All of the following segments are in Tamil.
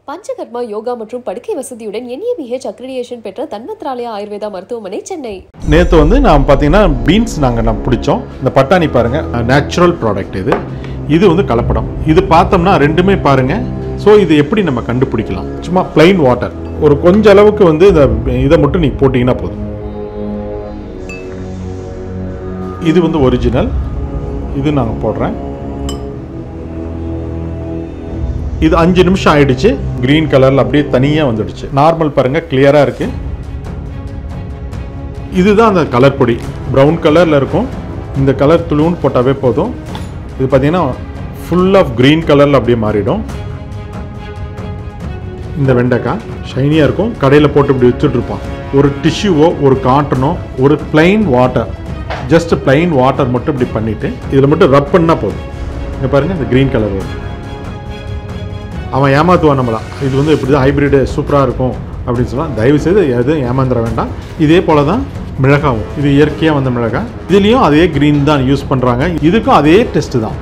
பஞ்சகர்மா யோகா மற்றும் படுக்கை வசதியுடன் என்ஏபிஹெச் அக்ரிடியேஷன் பெற்ற தன்வத்ராலயா ஆயுர்வேதா மருத்துவமனை சென்னை நேற்று வந்து நான் பார்த்தீங்கன்னா பீன்ஸ் நாங்கள் நான் பிடிச்சோம் இந்த பட்டாணி பாருங்கள் நேச்சுரல் ப்ராடக்ட் இது இது வந்து கலப்படம் இது பார்த்தோம்னா ரெண்டுமே பாருங்கள் ஸோ இது எப்படி நம்ம கண்டுபிடிக்கலாம் சும்மா plain வாட்டர் ஒரு கொஞ்ச அளவுக்கு வந்து இந்த இதை மட்டும் நீ போட்டிங்கன்னா போதும் இது வந்து ஒரிஜினல் இது நாங்கள் போடுறேன் இது அஞ்சு நிமிஷம் ஆயிடுச்சு கிரீன் கலரில் அப்படியே தனியாக வந்துடுச்சு நார்மல் பாருங்கள் கிளியராக இருக்குது இதுதான் அந்த கலர் பொடி ப்ரௌன் கலரில் இருக்கும் இந்த கலர் துளுன்னு போட்டாவே போதும் இது பார்த்தீங்கன்னா ஃபுல் ஆஃப் க்ரீன் கலரில் அப்படியே மாறிடும் இந்த வெண்டைக்காய் ஷைனியாக இருக்கும் கடையில் போட்டு இப்படி வச்சுட்ருப்பான் ஒரு டிஷ்யூவோ ஒரு காட்டனோ ஒரு plain water just plain water மட்டும் இப்படி பண்ணிவிட்டு இதில் மட்டும் ரப் பண்ணால் போதும் இங்கே பாருங்கள் இந்த க்ரீன் கலர் வரும் அவன் ஏமாத்துவான் நம்மளா இது வந்து இப்படி தான் ஹைப்ரிடு சூப்பராக இருக்கும் அப்படின்னு சொன்னால் தயவு செய்து எதுவும் ஏமாந்துட வேண்டாம் இதே போல தான் மிளகாவும் இது இயற்கையாக வந்த மிளகாய் இதுலேயும் அதே க்ரீன் தான் யூஸ் பண்ணுறாங்க இதுக்கும் அதே டெஸ்ட்டு தான்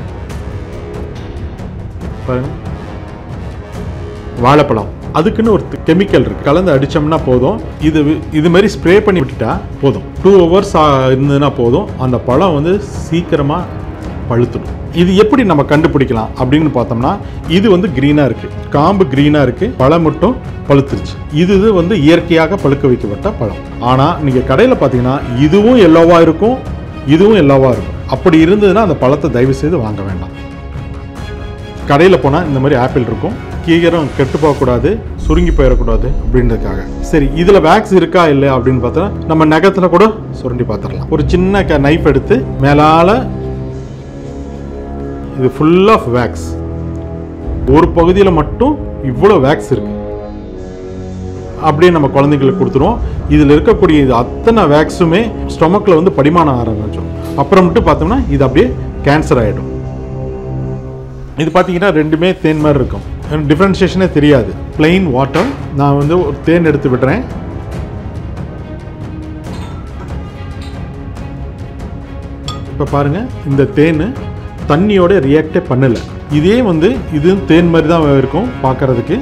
பாருங்க வாழைப்பழம் அதுக்குன்னு ஒரு கெமிக்கல் இருக்கு கலந்து அடிச்சோம்னா போதும் இது இது மாதிரி ஸ்ப்ரே பண்ணி விட்டுட்டா போதும் டூ ஹவர்ஸ் இருந்ததுன்னா போதும் அந்த பழம் வந்து சீக்கிரமாக பழுத்துடும் இது எப்படி நம்ம கண்டுபிடிக்கலாம் அப்படின்னு பார்த்தோம்னா இது வந்து க்ரீனாக இருக்குது காம்பு க்ரீனாக இருக்குது பழம் மட்டும் பழுத்துருச்சு இது இது வந்து இயற்கையாக பழுக்க வைக்கப்பட்ட பழம் ஆனால் நீங்கள் கடையில் பார்த்தீங்கன்னா இதுவும் எல்லோவாக இருக்கும் இதுவும் எல்லோவாக இருக்கும் அப்படி இருந்ததுன்னா அந்த பழத்தை தயவு செய்து வாங்க வேண்டாம் கடையில் போனால் இந்த மாதிரி ஆப்பிள் இருக்கும் கீகரம் கெட்டு போகக்கூடாது சுருங்கி போயிடக்கூடாது அப்படின்றதுக்காக சரி இதில் வேக்ஸ் இருக்கா இல்லை அப்படின்னு பார்த்தா நம்ம நகத்தில் கூட சுரண்டி பார்த்துடலாம் ஒரு சின்ன க நைஃப் எடுத்து மேலால் இது ஃபுல் ஆஃப் வேக்ஸ் ஒரு பகுதியில் மட்டும் இவ்வளோ வேக்ஸ் இருக்கு அப்படியே நம்ம குழந்தைங்களுக்கு கொடுத்துருவோம் இதில் இருக்கக்கூடிய இது அத்தனை வேக்ஸுமே ஸ்டொமக்கில் வந்து படிமானம் ஆரம்பிச்சோம் அப்புறமேட்டு பார்த்தோம்னா இது அப்படியே கேன்சர் ஆகிடும் இது பார்த்தீங்கன்னா ரெண்டுமே தேன் மாதிரி இருக்கும் டிஃப்ரென்ஷியேஷனே தெரியாது plain வாட்டர் நான் வந்து ஒரு தேன் எடுத்து விடுறேன் இப்போ பாருங்க இந்த தேன் தண்ணியோட ரியாக்டே பண்ணல இதே வந்து இது தேன் மாதிரி தான் இருக்கும் பார்க்கறதுக்கு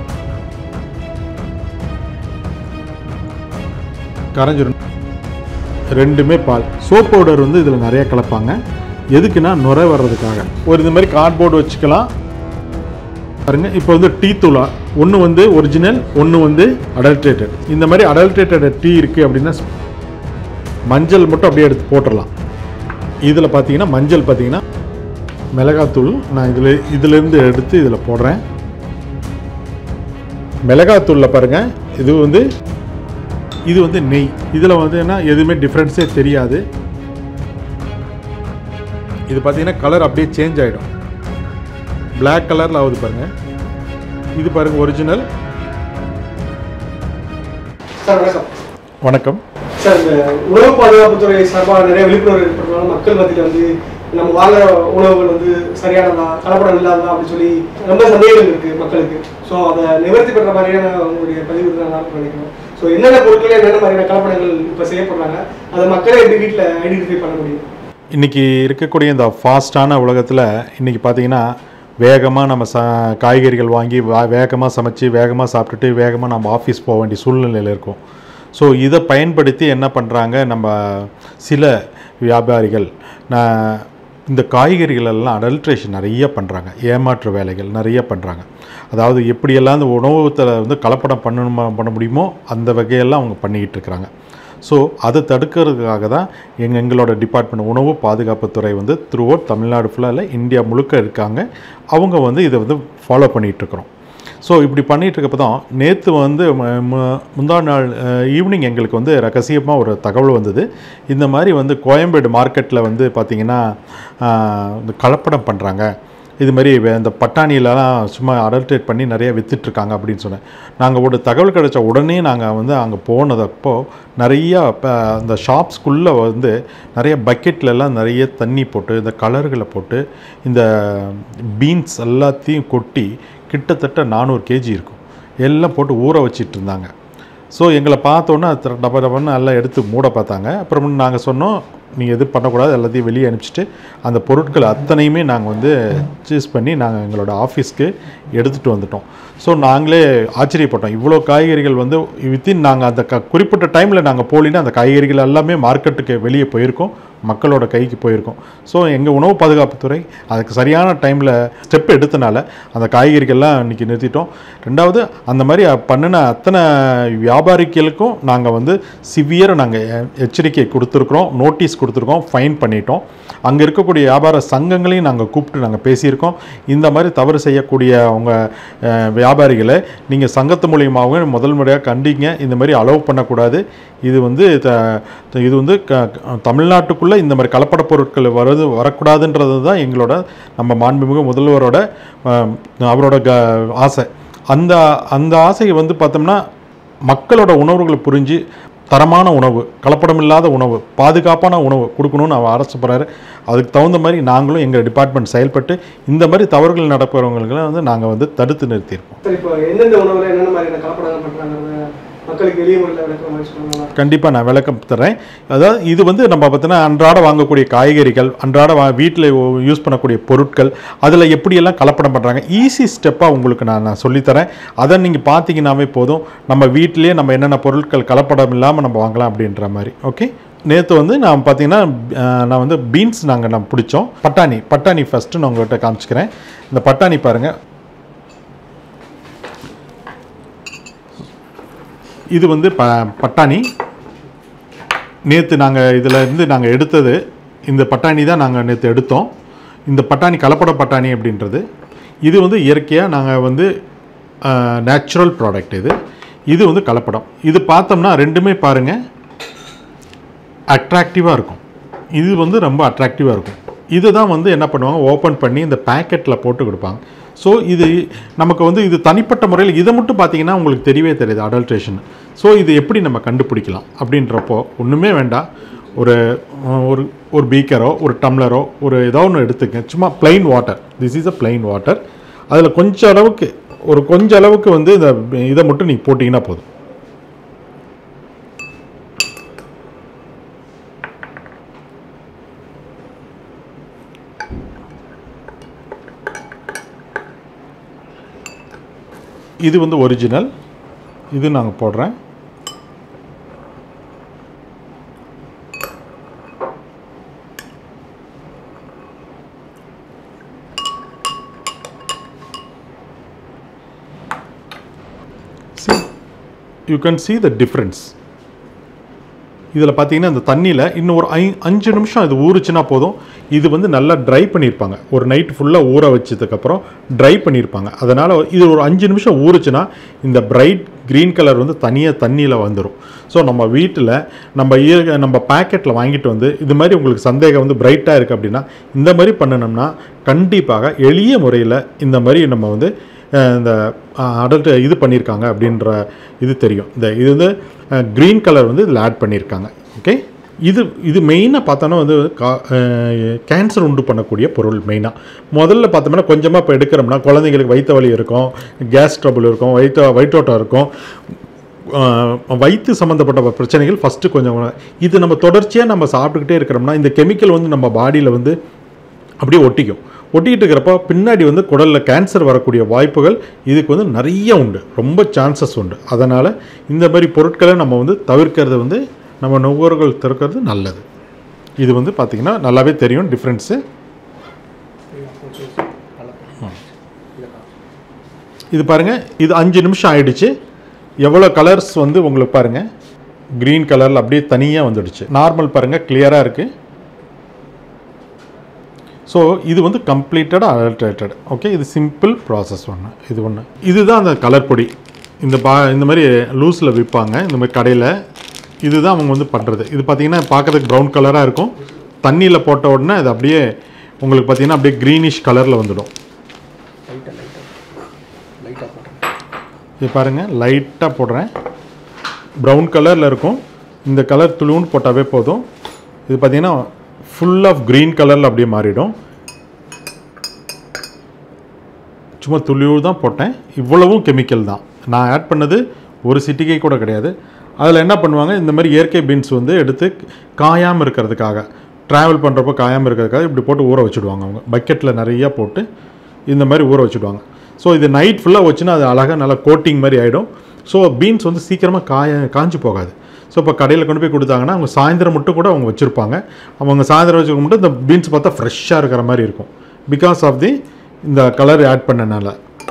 கரைஞ்சிரும் ரெண்டுமே பால் சோப் பவுடர் வந்து இதில் நிறைய கலப்பாங்க எதுக்குன்னா நுரை வர்றதுக்காக ஒரு இந்த மாதிரி கார்ட்போர்டு வச்சுக்கலாம் பாருங்க இப்போ வந்து டீ தூளா ஒன்று வந்து ஒரிஜினல் ஒன்று வந்து அடல்ட்ரேட்டட் இந்த மாதிரி அடல்ட்ரேட்டட் டீ இருக்குது அப்படின்னா மஞ்சள் மட்டும் அப்படியே எடுத்து போட்டுடலாம் இதில் பார்த்தீங்கன்னா மஞ்சள் பார்த்தீங்கன்னா மிளகாத்தூள் நான் இதில் இதிலேருந்து எடுத்து இதில் போடுறேன் மிளகாத்தூளில் பாருங்கள் இது வந்து இது வந்து நெய் இதில் வந்து என்ன எதுவுமே டிஃப்ரென்ஸே தெரியாது இது பார்த்தீங்கன்னா கலர் அப்படியே சேஞ்ச் ஆகிடும் Black கலரில் ஆகுது பாருங்க இது பாருங்க ஒரிஜினல் சார் வணக்கம் வணக்கம் சார் இந்த உணவு பாதுகாப்புத்துறை சார்பாக நிறைய விழிப்புணர்வு ஏற்படுறதுனால மக்கள் மத்தியில் வந்து நம்ம வாங்குற உணவுகள் வந்து சரியானதா கலப்படம் இல்லாததா அப்படின்னு சொல்லி ரொம்ப சந்தேகங்கள் இருக்கு மக்களுக்கு ஸோ அதை நிவர்த்தி பண்ற மாதிரியான உங்களுடைய பதிவு தான் நான் நினைக்கிறேன் ஸோ என்னென்ன பொருட்கள் என்னென்ன மாதிரியான கலப்படங்கள் இப்போ செய்யப்படுறாங்க அதை மக்களே எப்படி வீட்டில் ஐடென்டிஃபை பண்ண முடியும் இன்னைக்கு இருக்கக்கூடிய இந்த ஃபாஸ்டான உலகத்தில் இன்னைக்கு பார்த்தீங்கன்னா வேகமாக நம்ம ச காய்கறிகள் வாங்கி வேகமாக சமைச்சு வேகமாக சாப்பிட்டுட்டு வேகமாக நம்ம ஆஃபீஸ் போக வேண்டிய சூழ்நிலையில் இருக்கோம் ஸோ இதை பயன்படுத்தி என்ன பண்ணுறாங்க நம்ம சில வியாபாரிகள் நான் இந்த காய்கறிகள் எல்லாம் அடல்ட்ரேஷன் நிறைய பண்ணுறாங்க ஏமாற்று வேலைகள் நிறைய பண்ணுறாங்க அதாவது எப்படியெல்லாம் இந்த உணவகத்தில் வந்து கலப்படம் பண்ணணுமா பண்ண முடியுமோ அந்த வகையெல்லாம் அவங்க பண்ணிக்கிட்டு இருக்கிறாங்க ஸோ அதை தடுக்கிறதுக்காக தான் எங்கள் எங்களோட டிபார்ட்மெண்ட் உணவு பாதுகாப்புத்துறை வந்து த்ரூ அவுட் தமிழ்நாடு ஃபுல்லாக இல்லை இந்தியா முழுக்க இருக்காங்க அவங்க வந்து இதை வந்து ஃபாலோ பண்ணிகிட்ருக்குறோம் ஸோ இப்படி பண்ணிகிட்டு இருக்கப்போ தான் நேற்று வந்து ம- மு- முந்தா நாள் ஈவினிங் எங்களுக்கு வந்து ரகசியமாக ஒரு தகவல் வந்தது இந்த மாதிரி வந்து கோயம்பேடு மார்க்கெட்டில் வந்து பார்த்திங்கன்னா ஆஹ், இந்த கலப்படம் பண்ணுறாங்க இது மாதிரி வே- இந்த பட்டாணியிலலாம் சும்மா அடல்ட்ரேட் பண்ணி நிறைய வித்துட்ருக்காங்க அப்படின்னு சொன்னேன் நாங்கள் ஒரு தகவல் கிடைச்ச உடனே நாங்கள் வந்து அங்கே போனதப்போ நிறையா ப- அந்த ஷாப்ஸ்குள்ளே வந்து நிறைய பக்கெட்லலாம் நிறைய தண்ணி போட்டு இந்த கலர்களை போட்டு இந்த பீன்ஸ் எல்லாத்தையும் கொட்டி கிட்டத்தட்ட நானூறு கேஜி இருக்கும் எல்லாம் போட்டு ஊற வச்சிட்டு இருந்தாங்க ஸோ எங்களை பார்த்தோன்னே டப்ப டப்பன்னு எல்லாம் எடுத்து மூட பார்த்தாங்க அப்புறம் நாங்கள் சொன்னோம் நீங்கள் எது பண்ணக்கூடாது எல்லாத்தையும் வெளியே அனுப்பிச்சிட்டு அந்த பொருட்கள் அத்தனையுமே நாங்கள் வந்து சூஸ் பண்ணி நாங்கள் எங்களோட ஆஃபீஸ்க்கு எடுத்துகிட்டு வந்துட்டோம் ஸோ நாங்களே ஆச்சரியப்பட்டோம் இவ்வளோ காய்கறிகள் வந்து வித்தின் நாங்கள் அந்த க குறிப்பிட்ட டைமில் நாங்கள் போலினா அந்த காய்கறிகள் எல்லாமே மார்க்கெட்டுக்கு வெளியே போயிருக்கோம் மக்களோட கைக்கு போயிருக்கோம் ஸோ எங்கள் உணவு பாதுகாப்புத்துறை அதுக்கு சரியான டைமில் ஸ்டெப் எடுத்தனால அந்த காய்கறிகள்லாம் இன்றைக்கி நிறுத்திட்டோம் ரெண்டாவது அந்த மாதிரி பண்ணின அத்தனை வியாபாரிகளுக்கும் நாங்கள் வந்து சிவியரை நாங்கள் எச்சரிக்கை கொடுத்துருக்குறோம் நோட்டீஸ் கொடுத்துருக்கோம் ஃபைன் பண்ணிட்டோம் அங்கே இருக்கக்கூடிய வியாபார சங்கங்களையும் நாங்கள் கூப்பிட்டு நாங்கள் பேசியிருக்கோம் இந்த மாதிரி தவறு செய்யக்கூடிய அவங்க அஹ், வியாபாரிகளை நீங்கள் சங்கத்து மூலியமாகவும் முதல் முறையாக கண்டிங்க இந்த மாதிரி அலோவ் பண்ணக்கூடாது இது வந்து த- த- இது வந்து க க- தமிழ்நாட்டுக்குள்ளே இந்த மாதிரி கலப்பட பொருட்கள் வருது வரக்கூடாதுன்றது தான் எங்களோட நம்ம மாண்புமிகு முதல்வரோட அஹ், அவரோட க ஆசை அந்த அந்த ஆசையை வந்து பார்த்தோம்னா மக்களோட உணர்வுகளை புரிஞ்சு தரமான உணவு கலப்படமில்லாத உணவு பாதுகாப்பான உணவு கொடுக்கணும்னு அவர் அரசு போகிறாரு அதுக்கு தகுந்த மாதிரி நாங்களும் எங்கள் டிபார்ட்மெண்ட் செயல்பட்டு இந்த மாதிரி தவறுகள் நடப்பவங்களுக்கு வந்து நாங்கள் வந்து தடுத்து நிறுத்தியிருக்கோம் சார் இப்போ எந்தெந்த உணவுல என்னென்ன மாதிரியான கலப்படங்கள் பண்றாங்க மக்களுக்கு எளிய முறையில் விளக்குற மாதிரி சொல்லுவாங்க கண்டிப்பாக நான் விளக்கம் தர்றேன் அதாவது இது வந்து நம்ம பார்த்தீங்கன்னா அன்றாட வாங்கக்கூடிய காய்கறிகள் அன்றாட வா வீட்டில் யூஸ் பண்ணக்கூடிய பொருட்கள் அதில் எப்படியெல்லாம் கலப்படம் பண்ணுறாங்க ஈஸி ஸ்டெப்பாக உங்களுக்கு நான் நான் சொல்லித்தரேன் அதை நீங்கள் பார்த்தீங்கன்னாவே போதும் நம்ம வீட்டிலேயே நம்ம என்னென்ன பொருட்கள் கலப்படம் இல்லாமல் நம்ம வாங்கலாம் அப்படின்ற மாதிரி ஓகே நேற்று வந்து நான் பார்த்தீங்கன்னா அஹ், நான் வந்து பீன்ஸ் நாங்கள் நான் பிடிச்சோம் பட்டாணி பட்டாணி ஃபஸ்ட்டு நான் உங்கள்கிட்ட காமிச்சிக்கிறேன் இந்த பட்டாணி பாருங்கள் இது வந்து ப பட்டாணி நேற்று நாங்கள் இதில் இருந்து நாங்கள் எடுத்தது இந்த பட்டாணி தான் நாங்கள் நேற்று எடுத்தோம் இந்த பட்டாணி கலப்பட பட்டாணி அப்படின்றது இது வந்து இயற்கையாக நாங்கள் வந்து நேச்சுரல் ப்ராடக்ட் இது இது வந்து கலப்படம் இது பார்த்தோம்னா ரெண்டுமே பாருங்கள் அட்ராக்டிவாக இருக்கும் இது வந்து ரொம்ப அட்ராக்டிவாக இருக்கும் இதை தான் வந்து என்ன பண்ணுவாங்க ஓப்பன் பண்ணி இந்த பேக்கெட்டில் போட்டு கொடுப்பாங்க ஸோ இது நமக்கு வந்து இது தனிப்பட்ட முறையில் இதை மட்டும் பார்த்தீங்கன்னா உங்களுக்கு தெரியவே தெரியுது அடல்ட்ரேஷன் ஸோ இது எப்படி நம்ம கண்டுபிடிக்கலாம் அப்படின்றப்போ ஒன்றுமே வேண்டாம் ஒரு ஒரு ஒரு பீக்கரோ ஒரு டம்ளரோ ஒரு ஏதோ ஒன்று எடுத்துக்க சும்மா plain water this is a plain water அதில் கொஞ்சம் அளவுக்கு ஒரு கொஞ்சம் அளவுக்கு வந்து இந்த இதை மட்டும் நீங்கள் போட்டிங்கன்னா போதும் இது வந்து ஒரிஜினல் இது நாங்கள் போடுறேன் see you can see the difference இதில் பார்த்தீங்கன்னா இந்த தண்ணியில் இன்னும் ஒரு ஐ அஞ்சு நிமிஷம் இது ஊறுச்சுன்னா போதும் இது வந்து நல்லா ட்ரை பண்ணியிருப்பாங்க ஒரு நைட் ஃபுல்லாக ஊற வச்சதுக்கப்புறம் ட்ரை பண்ணியிருப்பாங்க அதனால் இது ஒரு அஞ்சு நிமிஷம் ஊறுச்சுன்னா இந்த பிரைட் க்ரீன் கலர் வந்து தனியாக தண்ணியில் வந்துடும் ஸோ நம்ம வீட்டில் நம்ம ஈர நம்ம பேக்கெட்டில் வாங்கிட்டு வந்து இது மாதிரி உங்களுக்கு சந்தேகம் வந்து பிரைட்டாக இருக்குது அப்படின்னா இந்த மாதிரி பண்ணினோம்னா கண்டிப்பாக எளிய முறையில் இந்த மாதிரி நம்ம வந்து அஹ், இந்த அடல்ட் இது பண்ணியிருக்காங்க அப்படின்ற இது தெரியும் இந்த இது வந்து க்ரீன் கலர் வந்து இதில் ஆட் பண்ணியிருக்காங்க ஓகே இது இது மெயினாக பார்த்தோன்னா வந்து கா கேன்சர் உண்டு பண்ணக்கூடிய பொருள் மெயினாக முதல்ல பார்த்தோம்னா கொஞ்சமாக இப்போ எடுக்கிறோம்னா குழந்தைங்களுக்கு வயிற்று வலி இருக்கும் கேஸ் ட்ரபிள் இருக்கும் வயிற்று வயிற்றோட்டம் இருக்கும் ஆஹ் வயிற்று சம்மந்தப்பட்ட பிரச்சனைகள் ஃபஸ்ட்டு கொஞ்சம் இது நம்ம தொடர்ச்சியாக நம்ம சாப்பிட்டுக்கிட்டே இருக்கிறோம்னா இந்த கெமிக்கல் வந்து நம்ம பாடியில் வந்து அப்படியே ஒட்டிக்கும் ஒட்டிக்கிட்டு இருக்கிறப்போ பின்னாடி வந்து குடலில் கேன்சர் வரக்கூடிய வாய்ப்புகள் இதுக்கு வந்து நிறைய உண்டு ரொம்ப சான்சஸ் உண்டு அதனால் இந்த மாதிரி பொருட்களை நம்ம வந்து தவிர்க்கிறது வந்து நம்ம நுகர்வோர்கள் தவிர்க்கிறது நல்லது இது வந்து பார்த்திங்கன்னா நல்லாவே தெரியும் டிஃப்ரென்ஸு இது பாருங்கள் இது அஞ்சு நிமிஷம் ஆயிடுச்சு எவ்வளோ கலர்ஸ் வந்து உங்களுக்கு பாருங்கள் க்ரீன் கலரில் அப்படியே தனியாக வந்துடுச்சு நார்மல் பாருங்கள் கிளியராக இருக்குது ஸோ இது வந்து கம்ப்ளீட்டடாக அடல்ட்ரேட்டட் ஓகே இது சிம்பிள் ப்ராசஸ் ஒன்று இது ஒன்று இதுதான் அந்த கலர் பொடி இந்த பா இந்த மாதிரி லூஸில் விற்பாங்க இந்த மாதிரி கடையில் இதுதான் அவங்க வந்து பண்ணுறது இது பார்த்தீங்கன்னா பார்க்கறதுக்கு ப்ரௌன் கலராக இருக்கும் தண்ணியில் போட்ட உடனே அது அப்படியே உங்களுக்கு பார்த்தீங்கன்னா அப்படியே க்ரீனிஷ் கலரில் வந்துடும் இது பாருங்கள் லைட்டாக போடுறேன் ப்ரௌன் கலரில் இருக்கும் இந்த கலர் துளுன்னு போட்டாவே போதும் இது பார்த்தீங்கன்னா ஃபுல் ஆஃப் க்ரீன் கலரில் அப்படியே மாறிடும் சும்மா துளிவு தான் போட்டேன் இவ்வளவும் கெமிக்கல் தான் நான் ஆட் பண்ணது ஒரு சிட்டிகை கூட கிடையாது அதில் என்ன பண்ணுவாங்க இந்த மாதிரி இயற்கை பீன்ஸ் வந்து எடுத்து காயாமல் இருக்கிறதுக்காக ட்ராவல் பண்ணுறப்போ காயாமல் இருக்கிறதுக்காக இப்படி போட்டு ஊற வச்சுடுவாங்க அவங்க பக்கெட்டில் நிறையா போட்டு இந்த மாதிரி ஊற வச்சுடுவாங்க ஸோ இது நைட் ஃபுல்லாக வச்சுன்னா அது அழகாக நல்லா கோட்டிங் மாதிரி ஆகிடும் ஸோ பீன்ஸ் வந்து சீக்கிரமாக காய காஞ்சி போகாது ஸோ இப்போ கடையில் கொண்டு போய் கொடுத்தாங்கன்னா அவங்க சாயந்தரம் மட்டும் கூட அவங்க வச்சுருப்பாங்க அவங்க சாயந்தரம் வச்சுக்க மட்டும் இந்த பீன்ஸ் பார்த்தா ஃப்ரெஷ்ஷாக இருக்கிற மாதிரி இருக்கும் பிகாஸ் ஆஃப் தி இந்த கலர் ஆட் பண்ணனால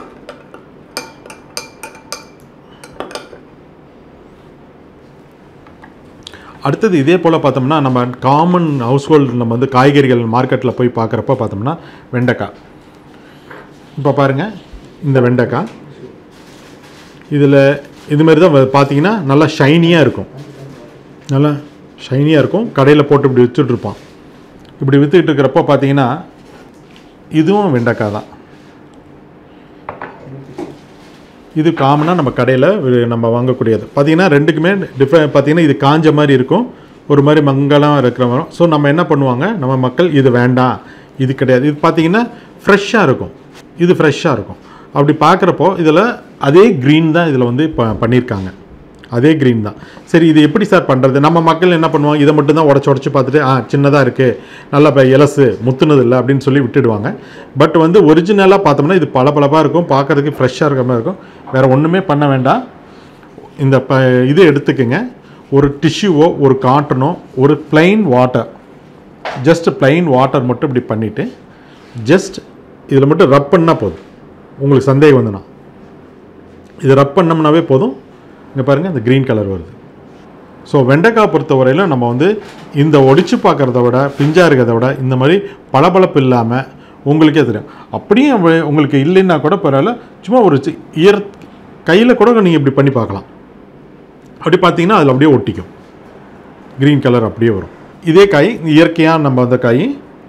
அடுத்தது இதே போல் பார்த்தோம்னா நம்ம காமன் ஹவுஸ் ஹோல்டு நம்ம வந்து காய்கறிகள் மார்க்கெட்டில் போய் பார்க்குறப்ப பார்த்தோம்னா வெண்டைக்காய் இப்போ பாருங்கள் இந்த வெண்டைக்காய் இதில் இதுமாரி தான் வ- பார்த்தீங்கன்னா நல்லா ஷைனியாக இருக்கும் நல்லா ஷைனியாக இருக்கும் கடையில் போட்டு இப்படி விற்றுட்டு இருப்பான் இப்படி விற்றுக்கிட்டு இருக்கிறப்ப பார்த்தீங்கன்னா இதுவும் வெண்டைக்காய் தான் இது காமனாக நம்ம கடையில் நம்ம வாங்கக்கூடியது பார்த்தீங்கன்னா ரெண்டுக்குமே டிஃப்ரெண்ட் பார்த்தீங்கன்னா இது காஞ்ச மாதிரி இருக்கும் ஒரு மாதிரி மங்கலாம் இருக்கிற மாதிரி ஸோ நம்ம என்ன பண்ணுவாங்க நம்ம மக்கள் இது வேண்டாம் இது கிடையாது இது பார்த்தீங்கன்னா ஃப்ரெஷ்ஷாக இருக்கும் இது ஃப்ரெஷ்ஷாக இருக்கும் அப்படி பார்க்குறப்போ இதில் அதே க்ரீன் தான் இதில் வந்து இப்போ பண்ணியிருக்காங்க அதே க்ரீன் தான் சரி இது எப்படி சார் பண்ணுறது நம்ம மக்கள் என்ன பண்ணுவாங்க இதை மட்டும் தான் உடச்சி உடச்சி பார்த்துட்டு ஆ சின்னதாக இருக்குது நல்லா இப்போ இலசு முத்துனது இல்லை அப்படின்னு சொல்லி விட்டுடுவாங்க பட் வந்து ஒரிஜினலாக பார்த்தோம்னா இது பளபளப்பாக இருக்கும் பார்க்கறதுக்கு ஃப்ரெஷ்ஷாக இருக்கிற மாதிரி இருக்கும் வேறு ஒன்றுமே பண்ண வேண்டாம் இந்த ப இது எடுத்துக்கங்க ஒரு டிஷ்யூவோ ஒரு காட்டனோ ஒரு plain water just plain water மட்டும் இப்படி பண்ணிவிட்டு ஜஸ்ட் இதில் மட்டும் ரப் பண்ணால் போதும் உங்களுக்கு சந்தேகம் வந்துனா இது ரப் பண்ணோம்னாவே போதும் இங்கே பாருங்கள் இந்த க்ரீன் கலர் வருது ஸோ வெண்டைக்காய் பொறுத்த வரையிலும் நம்ம வந்து இந்த ஒடிச்சு பார்க்குறத விட பிஞ்சாக இருக்கிறத விட இந்த மாதிரி பளபளப்பு இல்லாமல் உங்களுக்கே தெரியும் அப்படியும் வே- உங்களுக்கு இல்லைன்னா கூட பரவாயில்ல சும்மா ஒரு சி- ஈர கையில் கூட நீங்கள் இப்படி பண்ணி பார்க்கலாம் அப்படி பார்த்தீங்கன்னா அதில் அப்படியே ஒட்டிக்கும் க்ரீன் கலர் அப்படியே வரும் இதே காய் இயற்கையாக நம்ம அந்த காய்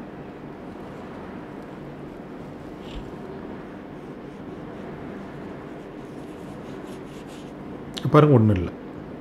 பாருங்க ஒன்றும் இல்லை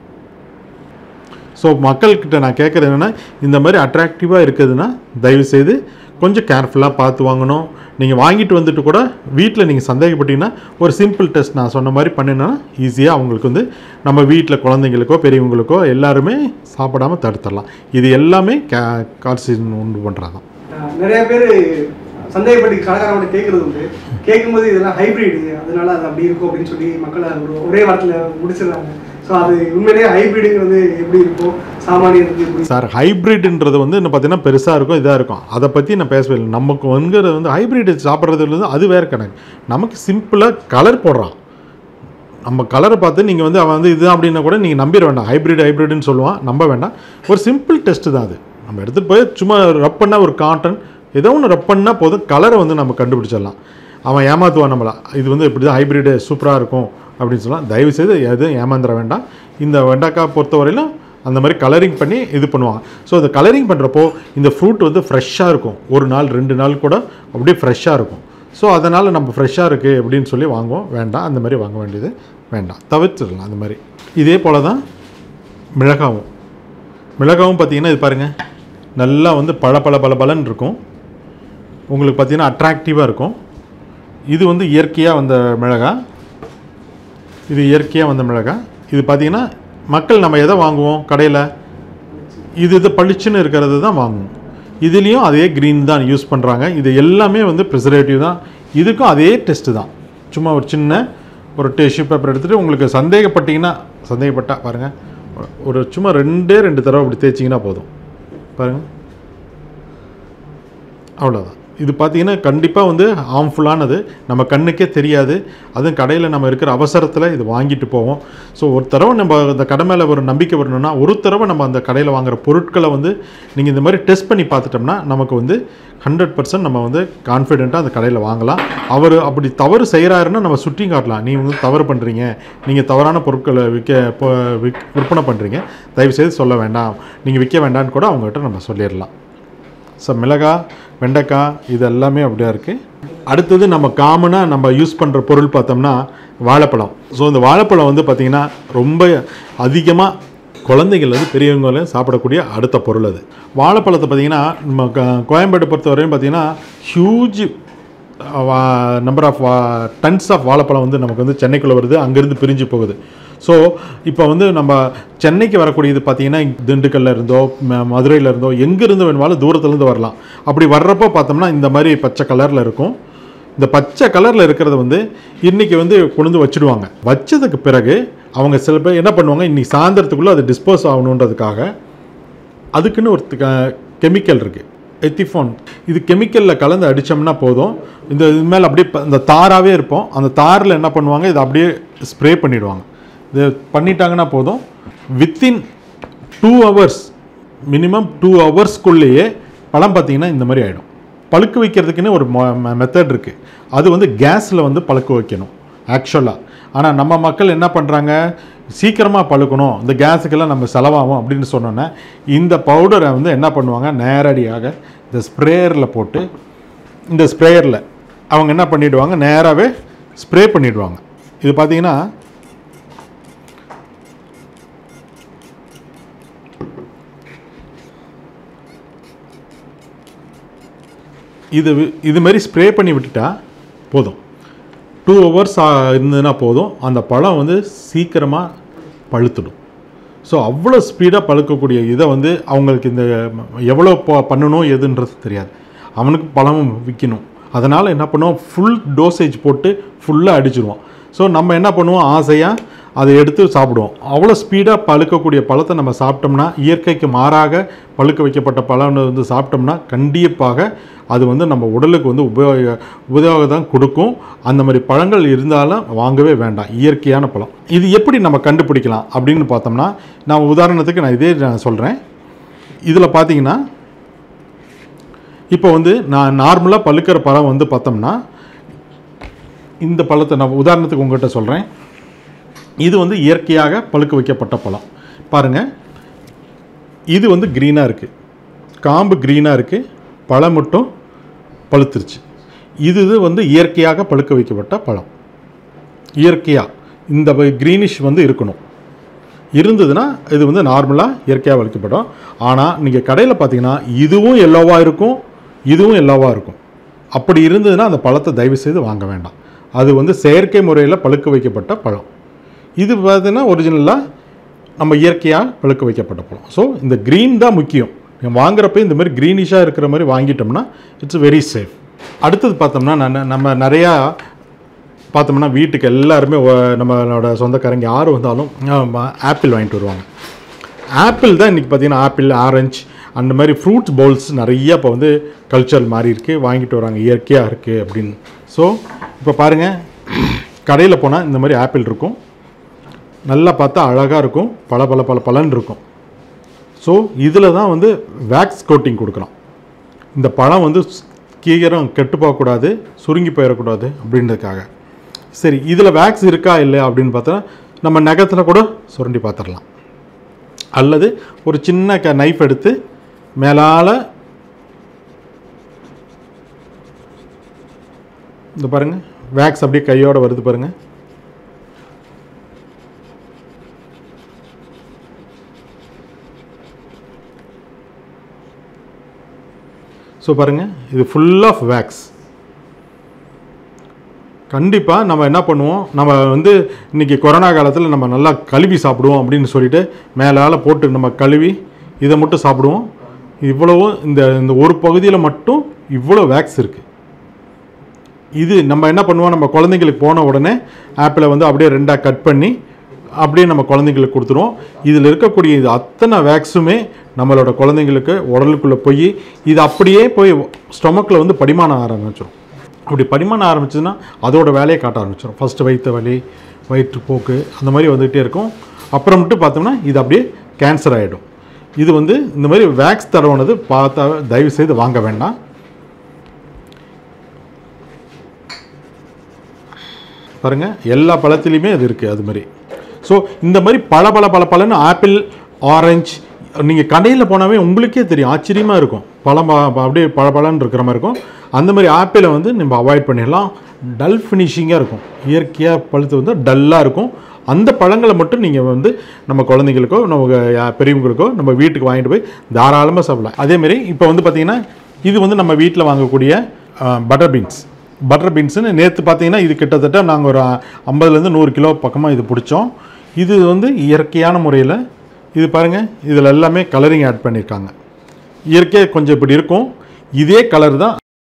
ஸோ மக்கள்கிட்ட நான் கேட்குறது என்னென்னா இந்த மாதிரி அட்ராக்டிவாக இருக்குதுன்னா தயவுசெய்து கொஞ்சம் கேர்ஃபுல்லாக பார்த்து வாங்கணும் நீங்கள் வாங்கிட்டு வந்துட்டு கூட வீட்டில் நீங்கள் சந்தேகப்பட்டீங்கன்னா ஒரு சிம்பிள் டெஸ்ட் நான் சொன்ன மாதிரி பண்ணினா ஈஸியாக அவங்களுக்கு வந்து நம்ம வீட்டில் குழந்தைங்களுக்கோ பெரியவங்களுக்கோ எல்லாருமே சாப்பிடாம தடுத்துடலாம் இது எல்லாமே கே கால்சியம் உண்டு பண்ணுறது தான் அஹ் நிறைய பேர் சந்தேகப்பட்டு கடைக்காரவங்க கேட்கறது உண்டு கேட்கும்போது இதெல்லாம் ஹைபிரிட் அதனால அது அப்படி இருக்கும் அப்படின்னு சொல்லி மக்களை ஒரு ஒரே வாரத்தில் முடிச்சிடுறாங்க ஸோ அது உண்மையிலேயே ஹைபிரிடுங்கிறது எப்படி இருக்கும் சாமானியருக்கு எப்படி சார் ஹைப்ரிட்ன்றது வந்து என்ன பார்த்தீங்கன்னா பெருசாக இருக்கும் இதாக இருக்கும் அதை பற்றி நான் பேசவே இல்லை நமக்கு வந்துங்கிறது வந்து ஹைப்ரிட் சாப்பிட்றதுல இருந்து அது வேறு கணக்கு நமக்கு சிம்பிளாக கலர் போடுறான் நம்ம கலரை பார்த்து நீங்கள் வந்து அவன் வந்து இது அப்படின்னா கூட நீங்கள் நம்பிட வேண்டாம் ஹைப்ரிட் ஹைப்ரிட்னு சொல்லுவான் நம்ப வேண்டாம் ஒரு சிம்பிள் டெஸ்ட்டு தான் அது நம்ம எடுத்துகிட்டு போய் சும்மா ரப் பண்ணால் ஒரு காட்டன் ஏதோ ஒன்று ரப் பண்ணால் போதும் கலரை வந்து நம்ம கண்டுபிடிச்சிடலாம் அவன் ஏமாற்றுவான் நம்மளை இது வந்து இப்படி தான் ஹைப்ரிடு சூப்பராக இருக்கும் அப்படின்னு சொல்லலாம் தயவுசெய்து எதுவும் ஏமாந்துட வேண்டாம் இந்த வெண்டைக்காய் பொறுத்தவரையிலும் அந்த மாதிரி கலரிங் பண்ணி இது பண்ணுவாங்க ஸோ இந்த கலரிங் பண்ணுறப்போ இந்த ஃப்ரூட் வந்து ஃப்ரெஷ்ஷாக இருக்கும் ஒரு நாள் ரெண்டு நாள் கூட அப்படியே ஃப்ரெஷ்ஷாக இருக்கும் ஸோ அதனால் நம்ம ஃப்ரெஷ்ஷாக இருக்குது அப்படின்னு சொல்லி வாங்குவோம் வேண்டாம் அந்த மாதிரி வாங்க வேண்டியது வேண்டாம் தவிர்த்துடலாம் அந்த மாதிரி இதே போல் தான் மிளகாவும் மிளகாவும் பார்த்தீங்கன்னா இது பாருங்கள் நல்லா வந்து பழ பழ பல பலன்னு இருக்கும் உங்களுக்கு பார்த்தீங்கன்னா அட்ராக்டிவாக இருக்கும் இது வந்து இயற்கையாக வந்த மிளகாய் இது இயற்கையாக வந்த மிளகாய் இது பார்த்தீங்கன்னா மக்கள் நம்ம எதை வாங்குவோம் கடையில் இது இது பளிச்சுன்னு இருக்கிறது தான் வாங்குவோம் இதுலேயும் அதே க்ரீன் தான் யூஸ் பண்ணுறாங்க இது எல்லாமே வந்து ப்ரிசர்வேட்டிவ் தான் இதுக்கும் அதே டெஸ்ட்டு தான் சும்மா ஒரு சின்ன ஒரு டிஷ்யூ பேப்பர் எடுத்துகிட்டு உங்களுக்கு சந்தேகப்பட்டீங்கன்னா சந்தேகப்பட்டா பாருங்கள் ஒரு சும்மா ரெண்டே ரெண்டு தடவை அப்படி தேய்ச்சிங்கன்னா போதும் பாருங்கள் அவ்வளோதான் இது பார்த்தீங்கன்னா கண்டிப்பாக வந்து ஹார்ம்ஃபுல்லானது நம்ம கண்ணுக்கே தெரியாது அதுவும் கடையில் நம்ம இருக்கிற அவசரத்தில் இது வாங்கிட்டு போவோம் ஸோ ஒரு தடவை நம்ம அந்த கடை மேலே ஒரு நம்பிக்கை வரணும்னா ஒரு தடவை நம்ம அந்த கடையில் வாங்குற பொருட்களை வந்து நீங்கள் இந்த மாதிரி டெஸ்ட் பண்ணி பார்த்துட்டோம்னா நமக்கு வந்து ஹண்ட்ரட் பர்சன்ட் நம்ம வந்து கான்ஃபிடென்ட்டாக அந்த கடையில் வாங்கலாம் அவர் அப்படி தவறு செய்கிறாருன்னா நம்ம சுட்டி காட்டலாம் நீ வந்து தவறு பண்ணுறீங்க நீங்கள் தவறான பொருட்களை விற்க பொ- விக் விற்பனை பண்ணுறீங்க தயவுசெய்து சொல்ல வேண்டாம் நீங்கள் விற்க வேண்டாம்னு கூட அவங்ககிட்ட நம்ம சொல்லிடலாம் ஸோ மிளகாய் வெண்டைக்காய் இது எல்லாமே அப்படியே இருக்குது அடுத்தது நம்ம காமனாக நம்ம யூஸ் பண்ணுற பொருள் பார்த்தோம்னா வாழைப்பழம் ஸோ இந்த வாழைப்பழம் வந்து பார்த்திங்கன்னா ரொம்ப அதிகமாக குழந்தைகள் வந்து பெரியவங்க வரையும் சாப்பிடக்கூடிய அடுத்த பொருள் அது வாழைப்பழத்தை பார்த்திங்கன்னா நம்ம க- கோயம்பேடு பொறுத்த வரையும் பார்த்திங்கன்னா huge number of tons of வாழைப்பழம் வந்து நமக்கு வந்து சென்னைக்குள்ளே வருது அங்கேருந்து பிரிஞ்சு போகுது ஸோ இப்போ வந்து நம்ம சென்னைக்கு வரக்கூடியது பார்த்தீங்கன்னா திண்டுக்கல்ல இருந்தோ ம- மதுரையில இருந்தோ எங்கேருந்து வேணுமாலும் தூரத்துலேருந்து வரலாம் அப்படி வர்றப்போ பார்த்தோம்னா இந்த மாதிரி பச்சை கலரில் இருக்கும் இந்த பச்சை கலரில் இருக்கிறத வந்து இன்றைக்கி வந்து கொண்டு வந்து வச்சுடுவாங்க வச்சதுக்கு பிறகு அவங்க சில பேர் என்ன பண்ணுவாங்க இன்னைக்கு சாயந்தரத்துக்குள்ளே அது டிஸ்போஸ் ஆகணுன்றதுக்காக அதுக்குன்னு ஒரு கெமிக்கல் இருக்குது எத்திஃபோன் இது கெமிக்கலில் கலந்து அடித்தோம்னா போதும் இந்த இது மேலே அப்படியே ப- இந்த தாராகவே இருப்போம் அந்த தாரில் என்ன பண்ணுவாங்க இதை அப்படியே ஸ்ப்ரே பண்ணிடுவாங்க இது பண்ணிட்டாங்கன்னா போதும் within two hours minimum two ஹவர்ஸ்க்குள்ளேயே பழம் பார்த்தீங்கன்னா இந்த மாதிரி ஆகிடும் பழுக்க வைக்கிறதுக்குன்னு ஒரு மெத்தட் இருக்குது அது வந்து கேஸில் வந்து பழுக்க வைக்கணும் ஆக்சுவலாக ஆனால் நம்ம மக்கள் என்ன பண்ணுறாங்க சீக்கிரமாக பழுக்கணும் இந்த கேஸுக்கெல்லாம் நம்ம செலவாகும் அப்படின்னு சொன்னோன்னே இந்த பவுடரை வந்து என்ன பண்ணுவாங்க நேரடியாக இந்த ஸ்ப்ரேயரில் போட்டு இந்த ஸ்ப்ரேயரில் அவங்க என்ன பண்ணிடுவாங்க நேராகவே ஸ்ப்ரே பண்ணிடுவாங்க இது பார்த்தீங்கன்னா இது வி- இது மாதிரி ஸ்ப்ரே பண்ணி விட்டுட்டா போதும் டூ ஹவர்ஸ் இருந்ததுன்னா போதும் அந்த பழம் வந்து சீக்கிரமாக பழுத்துடும் ஸோ அவ்வளோ ஸ்பீடாக பழுக்கக்கூடிய இதை வந்து அவங்களுக்கு இந்த ம- எவ்வளோ ப- பண்ணணும் எதுன்றது தெரியாது அவனுக்கு பழம் விற்கணும் அதனால் என்ன பண்ணுவோம் ஃபுல் டோசேஜ் போட்டு ஃபுல்லாக அடிச்சிருவோம் ஸோ நம்ம என்ன பண்ணுவோம் ஆசையாக அதை எடுத்து சாப்பிடுவோம் அவ்வளோ ஸ்பீடாக பழுக்கக்கூடிய பழத்தை நம்ம சாப்பிட்டோம்னா இயற்கைக்கு மாறாக பழுக்க வைக்கப்பட்ட பழம் வந்து சாப்பிட்டோம்னா கண்டிப்பாக அது வந்து நம்ம உடலுக்கு வந்து உபயோக உபயோகம் தான் கொடுக்கும் அந்த மாதிரி பழங்கள் இருந்தாலும் வாங்கவே வேண்டாம் இயற்கையான பழம் இது எப்படி நம்ம கண்டுபிடிக்கலாம் அப்படின்னு பார்த்தோம்னா நான் உதாரணத்துக்கு நான் இதே நான் சொல்கிறேன் இதில் பார்த்தீங்கன்னா இப்போ வந்து நான் நார்மலாக பழுக்கிற பழம் வந்து பார்த்தோம்னா இந்த பழத்தை நான் உதாரணத்துக்கு உங்கள்கிட்ட சொல்கிறேன் இது வந்து இயற்கையாக பழுக்க வைக்கப்பட்ட பழம் பாருங்கள் இது வந்து க்ரீனாக இருக்குது காம்பு க்ரீனாக இருக்குது பழம் மட்டும் பழுத்துருச்சு இது இது வந்து இயற்கையாக பழுக்க வைக்கப்பட்ட பழம் இயற்கையாக இந்த க்ரீனிஷ் வந்து இருக்கணும் இருந்ததுன்னா இது வந்து நார்மலாக இயற்கையாக வளர்க்கப்படும் ஆனால் நீங்கள் கடையில் பார்த்தீங்கன்னா இதுவும் எல்லோவாக இருக்கும் இதுவும் எல்லோவாக இருக்கும் அப்படி இருந்ததுன்னா அந்த பழத்தை தயவு செய்து வாங்க வேண்டாம் அது வந்து செயற்கை முறையில் பழுக்க வைக்கப்பட்ட பழம் இது பார்த்தீங்கன்னா ஒரிஜினலாக நம்ம இயற்கையாக பழுக்க வைக்கப்பட்ட பழம் ஸோ இந்த க்ரீன் தான் முக்கியம் நீங்கள் வாங்குறப்ப இந்த மாதிரி க்ரீனிஷாக இருக்கிற மாதிரி வாங்கிட்டோம்னா இட்ஸ் வெரி சேஃப் அடுத்தது பார்த்தோம்னா நான் நம்ம நிறையா பார்த்தோம்னா வீட்டுக்கு எல்லாருமே ஒ- நம்மளோட சொந்தக்காரங்க யார் வந்தாலும் ஆப்பிள் வாங்கிட்டு வருவாங்க ஆப்பிள் தான் இன்றைக்கி பார்த்தீங்கன்னா ஆப்பிள் ஆரஞ்சு அந்த மாதிரி ஃப்ரூட்ஸ் பவுல்ஸ் நிறைய இப்போ வந்து கல்ச்சர் மாறி இருக்குது வாங்கிட்டு வராங்க இயற்கையாக இருக்குது அப்படின்னு ஸோ இப்போ பாருங்கள் கடையில் போனால் இந்த மாதிரி ஆப்பிள் இருக்கும் நல்லா பார்த்தா அழகாக இருக்கும் பல பல பல பலன் இருக்கும் ஸோ இதில் தான் வந்து வேக்ஸ் கோட்டிங் கொடுக்குறோம் இந்த பழம் வந்து கீரம் கெட்டு போகக்கூடாது சுருங்கி போயிடக்கூடாது அப்படின்றதுக்காக சரி இதில் வேக்ஸ் இருக்கா இல்லையா அப்படின்னு பார்த்தா நம்ம நகத்தில் கூட சுரண்டி பார்த்துடலாம் அல்லது ஒரு சின்ன க நைஃப் எடுத்து மேலால் இந்த பாருங்கள் வேக்ஸ் அப்படியே கையோட வருது பாருங்கள் ஸோ பாருங்கள் இது ஃபுல் ஆஃப் வேக்ஸ் கண்டிப்பாக நம்ம என்ன பண்ணுவோம் நம்ம வந்து இன்றைக்கி கொரோனா காலத்தில் நம்ம நல்லா கழுவி சாப்பிடுவோம் அப்படின்னு சொல்லிட்டு மேலால் போட்டு நம்ம கழுவி இதை மட்டும் சாப்பிடுவோம் இவ்வளவும் இந்த இந்த ஒரு பகுதியில் மட்டும் இவ்வளோ வேக்ஸ் இருக்குது இது நம்ம என்ன பண்ணுவோம் நம்ம குழந்தைங்களுக்கு போன உடனே ஆப்பிளை வந்து அப்படியே ரெண்டாக கட் பண்ணி அப்படியே நம்ம குழந்தைங்களுக்கு கொடுத்துருவோம் இதில் இருக்கக்கூடிய இது அத்தனை வேக்ஸுமே நம்மளோட குழந்தைங்களுக்கு உடலுக்குள்ளே போய் இது அப்படியே போய் ஸ்டொமக்கில் வந்து படிமானம் ஆரம்பிச்சிடும் அப்படி படிமானம் ஆரம்பிச்சதுன்னா அதோட வேலையை காட்ட ஆரம்பிச்சிடும் ஃபஸ்ட்டு வயிற்று வலி வயிற்றுப்போக்கு அந்த மாதிரி வந்துகிட்டே இருக்கும் அப்புறமேட்டு பார்த்தோம்னா இது அப்படியே கேன்சர் ஆகிடும் இது வந்து இந்த மாதிரி வேக்ஸ் தடவுனது பார்த்தா தயவு செய்து வாங்க வேண்டாம் பாருங்க எல்லா பழத்துலேயுமே அது இருக்குது அது மாதிரி ஸோ இந்த மாதிரி பல பல பல பழன்னு ஆப்பிள் ஆரஞ்சு நீங்கள் கடையில் போனாவே உங்களுக்கே தெரியும் ஆச்சரியமாக இருக்கும் பழம் ப- ப- அப்படியே பல பழன்னு இருக்கிற மாதிரி இருக்கும் அந்த மாதிரி ஆப்பிளை வந்து நம்ம அவாய்ட் பண்ணிடலாம் டல் ஃபினிஷிங்காக இருக்கும் இயற்கையாக பழுத்து வந்து டல்லாக இருக்கும் அந்த பழங்களை மட்டும் நீங்கள் வந்து நம்ம குழந்தைங்களுக்கோ நம்ம யா- பெரியவங்களுக்கோ நம்ம வீட்டுக்கு வாங்கிட்டு போய் தாராளமாக சாப்பிடலாம் அதேமாரி இப்போ வந்து பார்த்திங்கன்னா இது வந்து நம்ம வீட்டில் வாங்கக்கூடிய பட்டர் பீன்ஸ் பட்டர் பீன்ஸுன்னு நேற்று பார்த்தீங்கன்னா இது கிட்டத்தட்ட நாங்கள் ஒரு ஐம்பதுலேருந்து நூறு கிலோ பக்கமாக இது பிடிச்சோம் இது வந்து இயற்கையான முறையில் இது பாருங்கள் இதில் எல்லாமே கலரிங் ஆட் பண்ணியிருக்காங்க இயற்கையாக கொஞ்சம் இப்படி இருக்கும் இதே கலர் தான்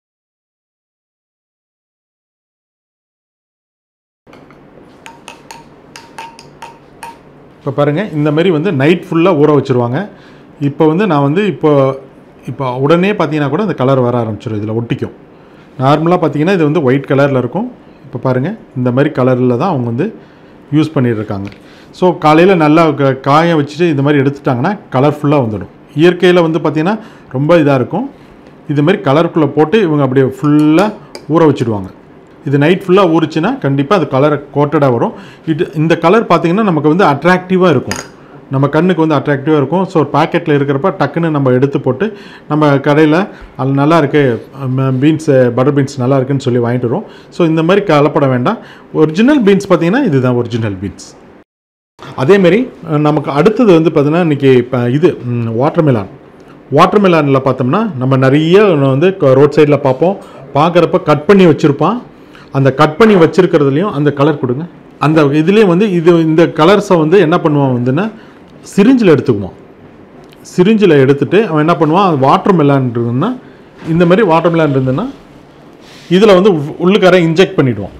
இப்போ பாருங்கள் இந்த மாதிரி வந்து நைட் ஃபுல்லாக ஊற வச்சுருவாங்க இப்போ வந்து நான் வந்து இப்போ இப்போ உடனே பார்த்தீங்கன்னா கூட இந்த கலர் வர ஆரம்பிச்சிடும் இதில் ஒட்டிக்கும் நார்மலாக பார்த்தீங்கன்னா இது வந்து ஒயிட் கலரில் இருக்கும் இப்போ பாருங்கள் இந்த மாதிரி கலரில் தான் அவங்க வந்து யூஸ் பண்ணியிருக்காங்க ஸோ காலையில் நல்லா க- காய வச்சுட்டு இந்த மாதிரி எடுத்துட்டாங்கன்னா கலர்ஃபுல்லாக வந்துடும் இயற்கையில் வந்து பார்த்திங்கன்னா ரொம்ப இதாக இருக்கும் இது மாதிரி கலருக்குள்ளே போட்டு இவங்க அப்படியே ஃபுல்லாக ஊற வச்சுடுவாங்க இது நைட் ஃபுல்லாக ஊறிச்சுன்னா கண்டிப்பாக அது கலர் கோட்டடாக வரும் இது இந்த கலர் பார்த்தீங்கன்னா நமக்கு வந்து அட்ராக்டிவாக இருக்கும் நம்ம கண்ணுக்கு வந்து அட்ராக்டிவாக இருக்கும் ஸோ பேக்கெட்டில் இருக்கிறப்ப டக்குன்னு நம்ம எடுத்து போட்டு நம்ம கடையில் அது நல்லா இருக்குது பீன்ஸ் பட்டர் பீன்ஸ் நல்லா இருக்குன்னு சொல்லி வாங்கிட்டு வரோம் ஸோ இந்த மாதிரி கலப்பட வேண்டாம் ஒரிஜினல் பீன்ஸ் பார்த்தீங்கன்னா இதுதான் ஒரிஜினல் பீன்ஸ் அதேமாரி நமக்கு அடுத்தது வந்து பார்த்தீங்கன்னா இன்றைக்கி இப்போ இது வாட்டர் மெலான் வாட்டர் மெலானில் பார்த்தோம்னா நம்ம நிறைய வந்து ரோட் சைடில் பார்ப்போம் பார்க்குறப்ப கட் பண்ணி வச்சுருப்பான் அந்த கட் பண்ணி வச்சுருக்கிறதுலையும் அந்த கலர் கொடுங்க அந்த இதுலேயும் வந்து இது இந்த கலர்ஸை வந்து என்ன பண்ணுவான் வந்துன்னா சிரிஞ்சில் எடுத்துக்குவான் சிரிஞ்சில் எடுத்துட்டு அவன் என்ன பண்ணுவான் வாட்டர் மெலான் இருந்ததுன்னா இந்த மாதிரி வாட்டர் மெலான் இருந்ததுன்னா இதில் வந்து உ- உள்ளுக்கார இன்ஜெக்ட் பண்ணிவிடுவான்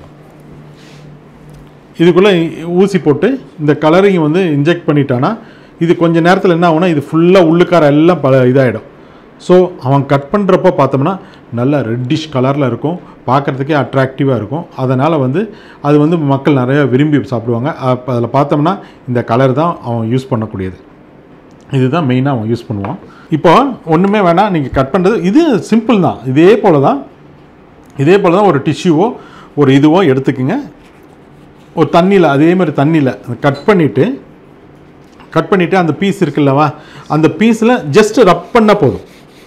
இதுக்குள்ளே ஊசி போட்டு இந்த கலரையும் வந்து இன்ஜெக்ட் பண்ணிட்டானா இது கொஞ்ச நேரத்தில் என்ன ஆகும்னா இது ஃபுல்லாக உள்ளுக்கார எல்லாம் பல இதாகிடும் ஸோ அவன் கட் பண்ணுறப்போ பார்த்தோம்னா நல்ல ரெட்டிஷ் கலரில் இருக்கும் பார்க்குறதுக்கே அட்ராக்டிவாக இருக்கும் அதனால் வந்து அது வந்து மக்கள் நிறைய விரும்பி சாப்பிடுவாங்க அப்போ அதில் பார்த்தோம்னா இந்த கலர் தான் அவன் யூஸ் பண்ணக்கூடியது இதுதான் மெயினாக அவன் யூஸ் பண்ணுவான் இப்போ ஒன்றுமே வேணாம் நீங்கள் கட் பண்ணுறது இது சிம்பிள் தான் இதே போல் தான் இதே போல் தான் ஒரு டிஷ்யூவோ ஒரு இதுவோ எடுத்துக்கோங்க ஒரு தண்ணியில் அதே மாதிரி தண்ணியில் கட் பண்ணிவிட்டு கட் பண்ணிவிட்டு அந்த பீஸ் இருக்குல்லவா அந்த பீஸில் ஜஸ்ட் ரப் பண்ணால் போதும்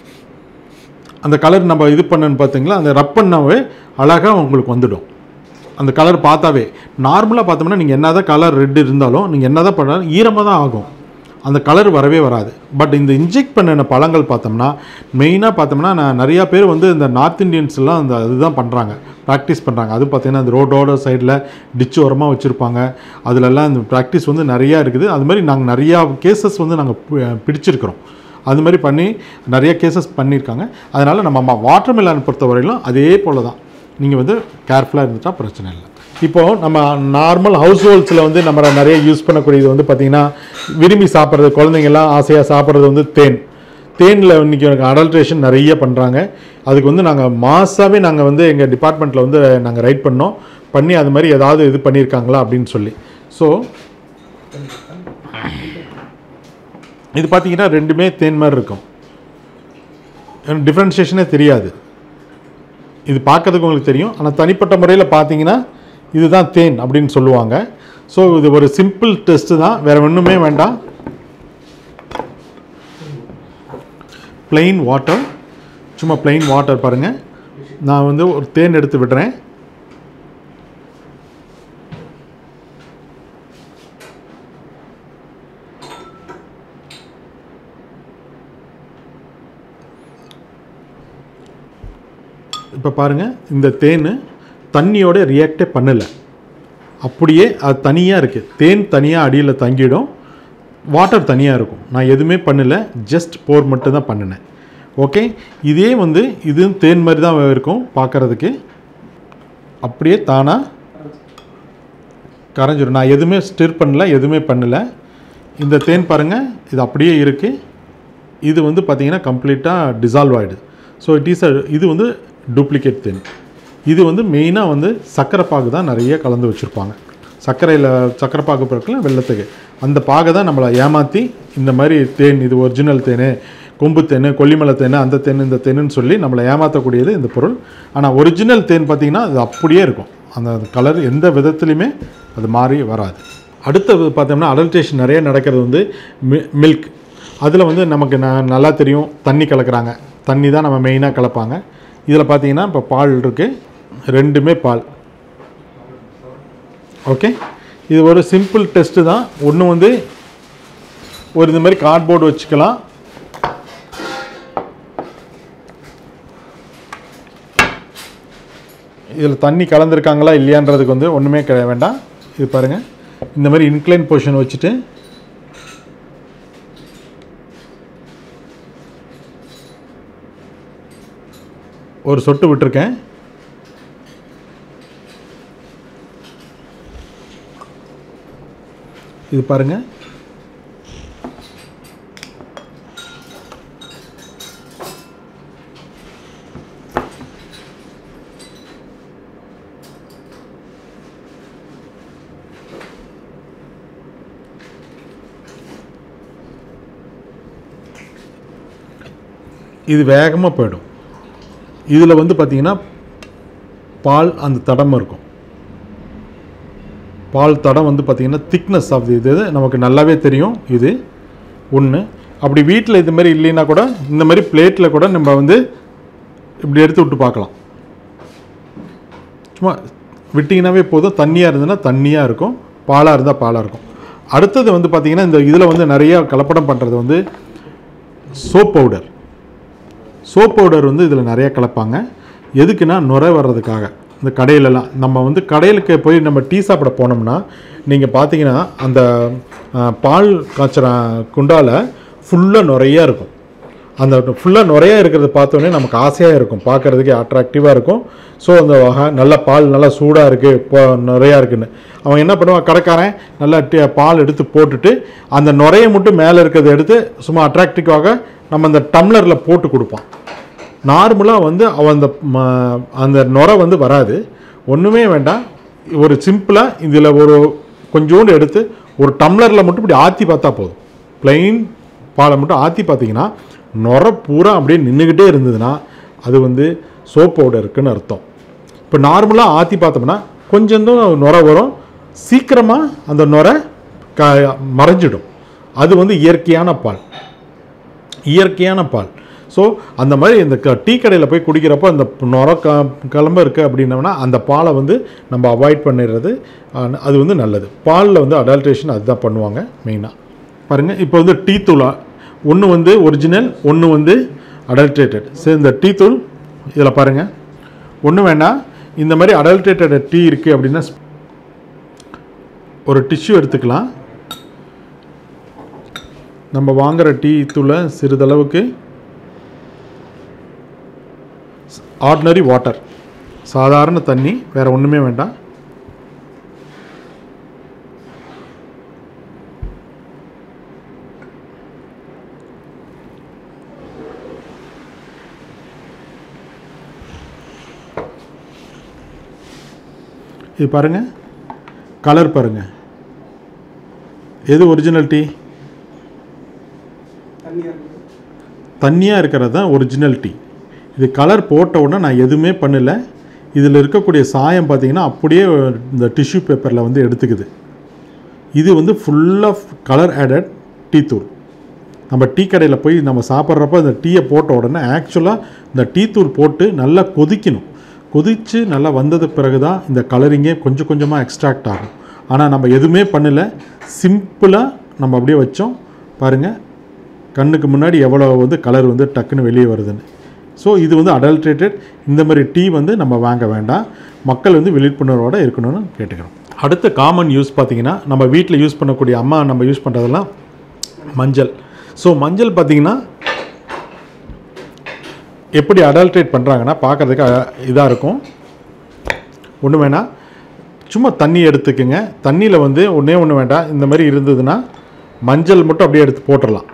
அந்த கலர் நம்ம இது பண்ணன்னு பார்த்தீங்களா அந்த ரப் பண்ணாவே அழகாக உங்களுக்கு வந்துடும் அந்த கலர் பார்த்தாவே நார்மலாக பார்த்தோம்னா நீங்கள் என்ன தான் கலர் ரெட் இருந்தாலும் நீங்கள் என்ன தான் பண்ணாலும் ஈரமாக தான் ஆகும் அந்த கலர் வரவே வராது பட் இந்த இன்ஜெக்ட் பண்ணின பழங்கள் பார்த்தோம்னா மெயினாக பார்த்தோம்னா நான் நிறையா பேர் வந்து இந்த நார்த் இந்தியன்ஸ்லாம் அந்த இதுதான் பண்ணுறாங்க ப்ராக்டிஸ் பண்ணுறாங்க அது பார்த்தீங்கன்னா அந்த ரோடோட சைடில் டிச் ஓரமாக வச்சுருப்பாங்க அதிலெல்லாம் இந்த ப்ராக்டிஸ் வந்து நிறையா இருக்குது அது மாதிரி நாங்கள் நிறையா கேசஸ் வந்து நாங்கள் பிடிச்சிருக்கிறோம் அது மாதிரி பண்ணி நிறைய கேசஸ் பண்ணியிருக்காங்க அதனால் நம்ம வாட்டர் மெலான் பொறுத்தவரையிலும் அதே போல் தான் நீங்கள் வந்து கேர்ஃபுல்லாக இருந்துட்டா பிரச்சனை இல்லை இப்போது நம்ம நார்மல் ஹவுஸ் ஹோல்ஸில் வந்து நம்ம நிறைய யூஸ் பண்ணக்கூடியது வந்து பார்த்திங்கன்னா விரும்பி சாப்பிட்றது குழந்தைங்கள்லாம் ஆசையாக சாப்பிட்றது வந்து தேன் தேனில் இன்றைக்கி எனக்கு அடல்ட்ரேஷன் நிறைய பண்ணுறாங்க அதுக்கு வந்து நாங்கள் மாசாவே நாங்கள் வந்து எங்கள் டிபார்ட்மெண்ட்டில் வந்து நாங்கள் ரைட் பண்ணோம் பண்ணி அது மாதிரி ஏதாவது இது பண்ணியிருக்காங்களா அப்படின்னு சொல்லி ஸோ இது பார்த்தீங்கன்னா ரெண்டுமே தேன் மாதிரி இருக்கும் டிஃப்ரென்ஷியேஷனே தெரியாது இது பார்க்கறதுக்கு உங்களுக்கு தெரியும் ஆனால் தனிப்பட்ட முறையில் பார்த்தீங்கன்னா இதுதான் தேன் அப்படின்னு சொல்லுவாங்க ஸோ இது ஒரு சிம்பிள் டெஸ்ட்டு தான் வேறு ஒன்றுமே வேண்டாம் plain வாட்டர் சும்மா plain வாட்டர் பாருங்கள் நான் வந்து ஒரு தேன் எடுத்து விடுறேன் இப்போ பாருங்கள் இந்த தேன் தண்ணியோட ரியாக்டே பண்ணலை அப்படியே அது தனியாக இருக்குது தேன் தனியாக அடியில் தங்கிடும் வாட்டர் தனியாக இருக்கும் நான் எதுவுமே பண்ணலை ஜஸ்ட் போர் மட்டும் தான் பண்ணினேன் ஓகே இதே வந்து இது தேன் மாதிரி தான் இருக்கும் பார்க்குறதுக்கு அப்படியே தானாக கரைஞ்சிரும் நான் எதுவுமே ஸ்டிர் பண்ணல எதுவுமே பண்ணல இந்த தேன் பாருங்கள் இது அப்படியே இருக்குது இது வந்து பார்த்தீங்கன்னா கம்ப்ளீட்டாக டிசால்வ் ஆகிடுது ஸோ இட் இஸ் இது வந்து டூப்ளிகேட் தேன் இது வந்து மெயினாக வந்து சர்க்கரை பாகு தான் நிறைய கலந்து வச்சுருப்பாங்க சர்க்கரையில் சர்க்கரை பாகு பிறக்கல வெள்ளத்துக்கு அந்த பாகை தான் நம்மளை ஏமாற்றி இந்த மாதிரி தேன் இது ஒரிஜினல் தேன் கொம்பு தேன் கொல்லிமலை தேன் அந்த தேன் இந்த தேனுன்னு சொல்லி நம்மளை ஏமாற்றக்கூடியது இந்த பொருள் ஆனால் ஒரிஜினல் தேன் பார்த்திங்கன்னா அது அப்படியே இருக்கும் அந்த கலர் எந்த விதத்துலையுமே அது மாறி வராது அடுத்தது பார்த்தோம்னா அடல்ட்ரேஷன் நிறைய நடக்கிறது வந்து மி மில்க் அதில் வந்து நமக்கு ந நல்லா தெரியும் தண்ணி கலக்குறாங்க தண்ணி தான் நம்ம மெயினாக கலப்பாங்க இதில் பார்த்தீங்கன்னா இப்போ பால் இருக்குது ரெண்டுமே பால் ஓகே இது ஒரு சிம்பிள் டெஸ்ட்டு தான் ஒன்று வந்து ஒரு இந்த மாதிரி கார்ட்போர்டு வச்சுக்கலாம் இதில் தண்ணி கலந்துருக்காங்களா இல்லையான்றதுக்கு வந்து ஒன்றுமே கிடை வேண்டாம் இது பாருங்கள் இந்த மாதிரி இன்க்ளைன் பொசிஷன் வச்சுட்டு ஒரு சொட்டு விட்டுருக்கேன் இது பாருங்க இது வேகமாக போயிடும் இதில் வந்து பார்த்தீங்கன்னா பால் அந்த தடம் இருக்கும் பால் தடம் வந்து பார்த்திங்கன்னா திக்னஸ் ஆஃப் இது நமக்கு நல்லாவே தெரியும் இது ஒன்று அப்படி வீட்டில் இது மாதிரி இல்லைன்னா கூட இந்த மாதிரி பிளேட்டில் கூட நம்ம வந்து இப்படி எடுத்து விட்டு பார்க்கலாம் சும்மா விட்டிங்கனாவே போதும் தண்ணியாக இருந்ததுன்னா தண்ணியாக இருக்கும் பாலாக இருந்தால் பாலாக இருக்கும் அடுத்தது வந்து பார்த்திங்கன்னா இந்த இதில் வந்து நிறைய கலப்படம் பண்ணுறது வந்து சோப் பவுடர் சோப் பவுடர் வந்து இதில் நிறைய கலப்பாங்க எதுக்குன்னா நுரை வர்றதுக்காக இந்த கடையிலலாம் நம்ம வந்து கடையிலுக்கு போய் நம்ம டீ சாப்பிட போனோம்னா நீங்கள் பார்த்தீங்கன்னா அந்த அஹ், பால் காய்ச்சற குண்டால ஃபுல்லாக நுறையா இருக்கும் அந்த ஃபுல்லாக நுறையா இருக்கிறத பார்த்தோன்னே நமக்கு ஆசையாக இருக்கும் பார்க்குறதுக்கே அட்ராக்டிவாக இருக்கும் ஸோ அந்த வகை நல்ல பால் நல்லா சூடாக இருக்குது இப்போ நிறையா இருக்குன்னு அவன் என்ன பண்ணுவான் கடைக்காரன் நல்லா டீ பால் எடுத்து போட்டுட்டு அந்த நுரையை மட்டும் மேலே இருக்கிறத எடுத்து சும்மா அட்ராக்டிவாக நம்ம அந்த டம்ளரில் போட்டு கொடுப்பான் நார்மலாக வந்து அவன் அந்த ம- அந்த நுரை வந்து வராது ஒன்றுமே வேண்டாம் ஒரு சிம்பிளாக இதில் ஒரு கொஞ்சோண்டு எடுத்து ஒரு டம்ளரில் மட்டும் இப்படி ஆற்றி பார்த்தா போதும் plain பாலை மட்டும் ஆற்றி பார்த்தீங்கன்னா நுரை பூரா அப்படியே நின்றுக்கிட்டே இருந்ததுன்னா அது வந்து சோப் பவுடர் இருக்குன்னு அர்த்தம் இப்போ நார்மலாக ஆற்றி பார்த்தோம்னா கொஞ்சம் தான் நுரை வரும் சீக்கிரமாக அந்த நுரை க மறைஞ்சிடும் அது வந்து இயற்கையான பால் இயற்கையான பால் ஸோ அந்த மாதிரி இந்த க டீ கடையில் போய் குடிக்கிறப்போ அந்த நுர க கிளம்ப இருக்குது அப்படின்னோம்னா அந்த பாலை வந்து நம்ம அவாய்ட் பண்ணிடுறது ஆஹ், அது வந்து நல்லது பாலில் வந்து அடல்ட்ரேஷன் அதுதான் பண்ணுவாங்க மெயினாக பாருங்கள் இப்போ வந்து டீ தூளா ஒன்று வந்து ஒரிஜினல் ஒன்று வந்து அடல்ட்ரேட்டட் சரி இந்த டீ தூள் இதில் பாருங்கள் ஒன்று வேணாம் இந்த மாதிரி அடல்ட்ரேட்டட் டீ இருக்குது அப்படின்னா ஒரு டிஷ்யூ எடுத்துக்கலாம் நம்ம வாங்குற டீ தூளை சிறிதளவுக்கு ஆர்டினரி வாட்டர் சாதாரண தண்ணி வேறு ஒன்றுமே வேண்டாம் இது பாருங்க கலர் பாருங்க எது ஒரிஜினல் டீ தண்ணியாக இருக்குது தண்ணியாக இருக்கிறது தான் ஒரிஜினல் டீ இது கலர் போட்ட உடனே நான் எதுவுமே பண்ணல இதில் இருக்கக்கூடிய சாயம் பார்த்தீங்கன்னா அப்படியே இந்த டிஷ்யூ பேப்பரில் வந்து எடுத்துக்குது இது வந்து full of colour added tea தூள் நம்ம டீ கடையில் போய் நம்ம சாப்பிட்றப்ப இந்த டீயை போட்ட உடனே ஆக்சுவலாக இந்த டீ தூள் போட்டு நல்லா கொதிக்கணும் கொதித்து நல்லா வந்தது பிறகு தான் இந்த கலரிங்கே கொஞ்சம் கொஞ்சமாக எக்ஸ்ட்ராக்ட் ஆகும் ஆனால் நம்ம எதுவுமே பண்ணல சிம்பிளாக நம்ம அப்படியே வச்சோம் பாருங்கள் கண்ணுக்கு முன்னாடி எவ்வளோ வந்து கலர் வந்து டக்குன்னு வெளியே வருதுன்னு ஸோ இது வந்து அடல்ட்ரேட்டட் இந்த மாதிரி டீ வந்து நம்ம வாங்க வேண்டாம் மக்கள் வந்து விழிப்புணர்வோடு இருக்கணும்னு கேட்டுக்கிறோம் அடுத்த காமன் யூஸ் பார்த்தீங்கன்னா நம்ம வீட்டில் யூஸ் பண்ணக்கூடிய அம்மா நம்ம யூஸ் பண்ணுறதெல்லாம் மஞ்சள் ஸோ மஞ்சள் பார்த்தீங்கன்னா எப்படி அடல்ட்ரேட் பண்ணுறாங்கன்னா பார்க்குறதுக்கு இதாக இருக்கும் ஒன்று வேணாம் சும்மா தண்ணி எடுத்துக்கோங்க தண்ணியில் வந்து ஒன்றே ஒன்று வேண்டாம் இந்த மாதிரி இருந்ததுன்னா மஞ்சள் மட்டும் அப்படியே எடுத்து போட்டுடலாம்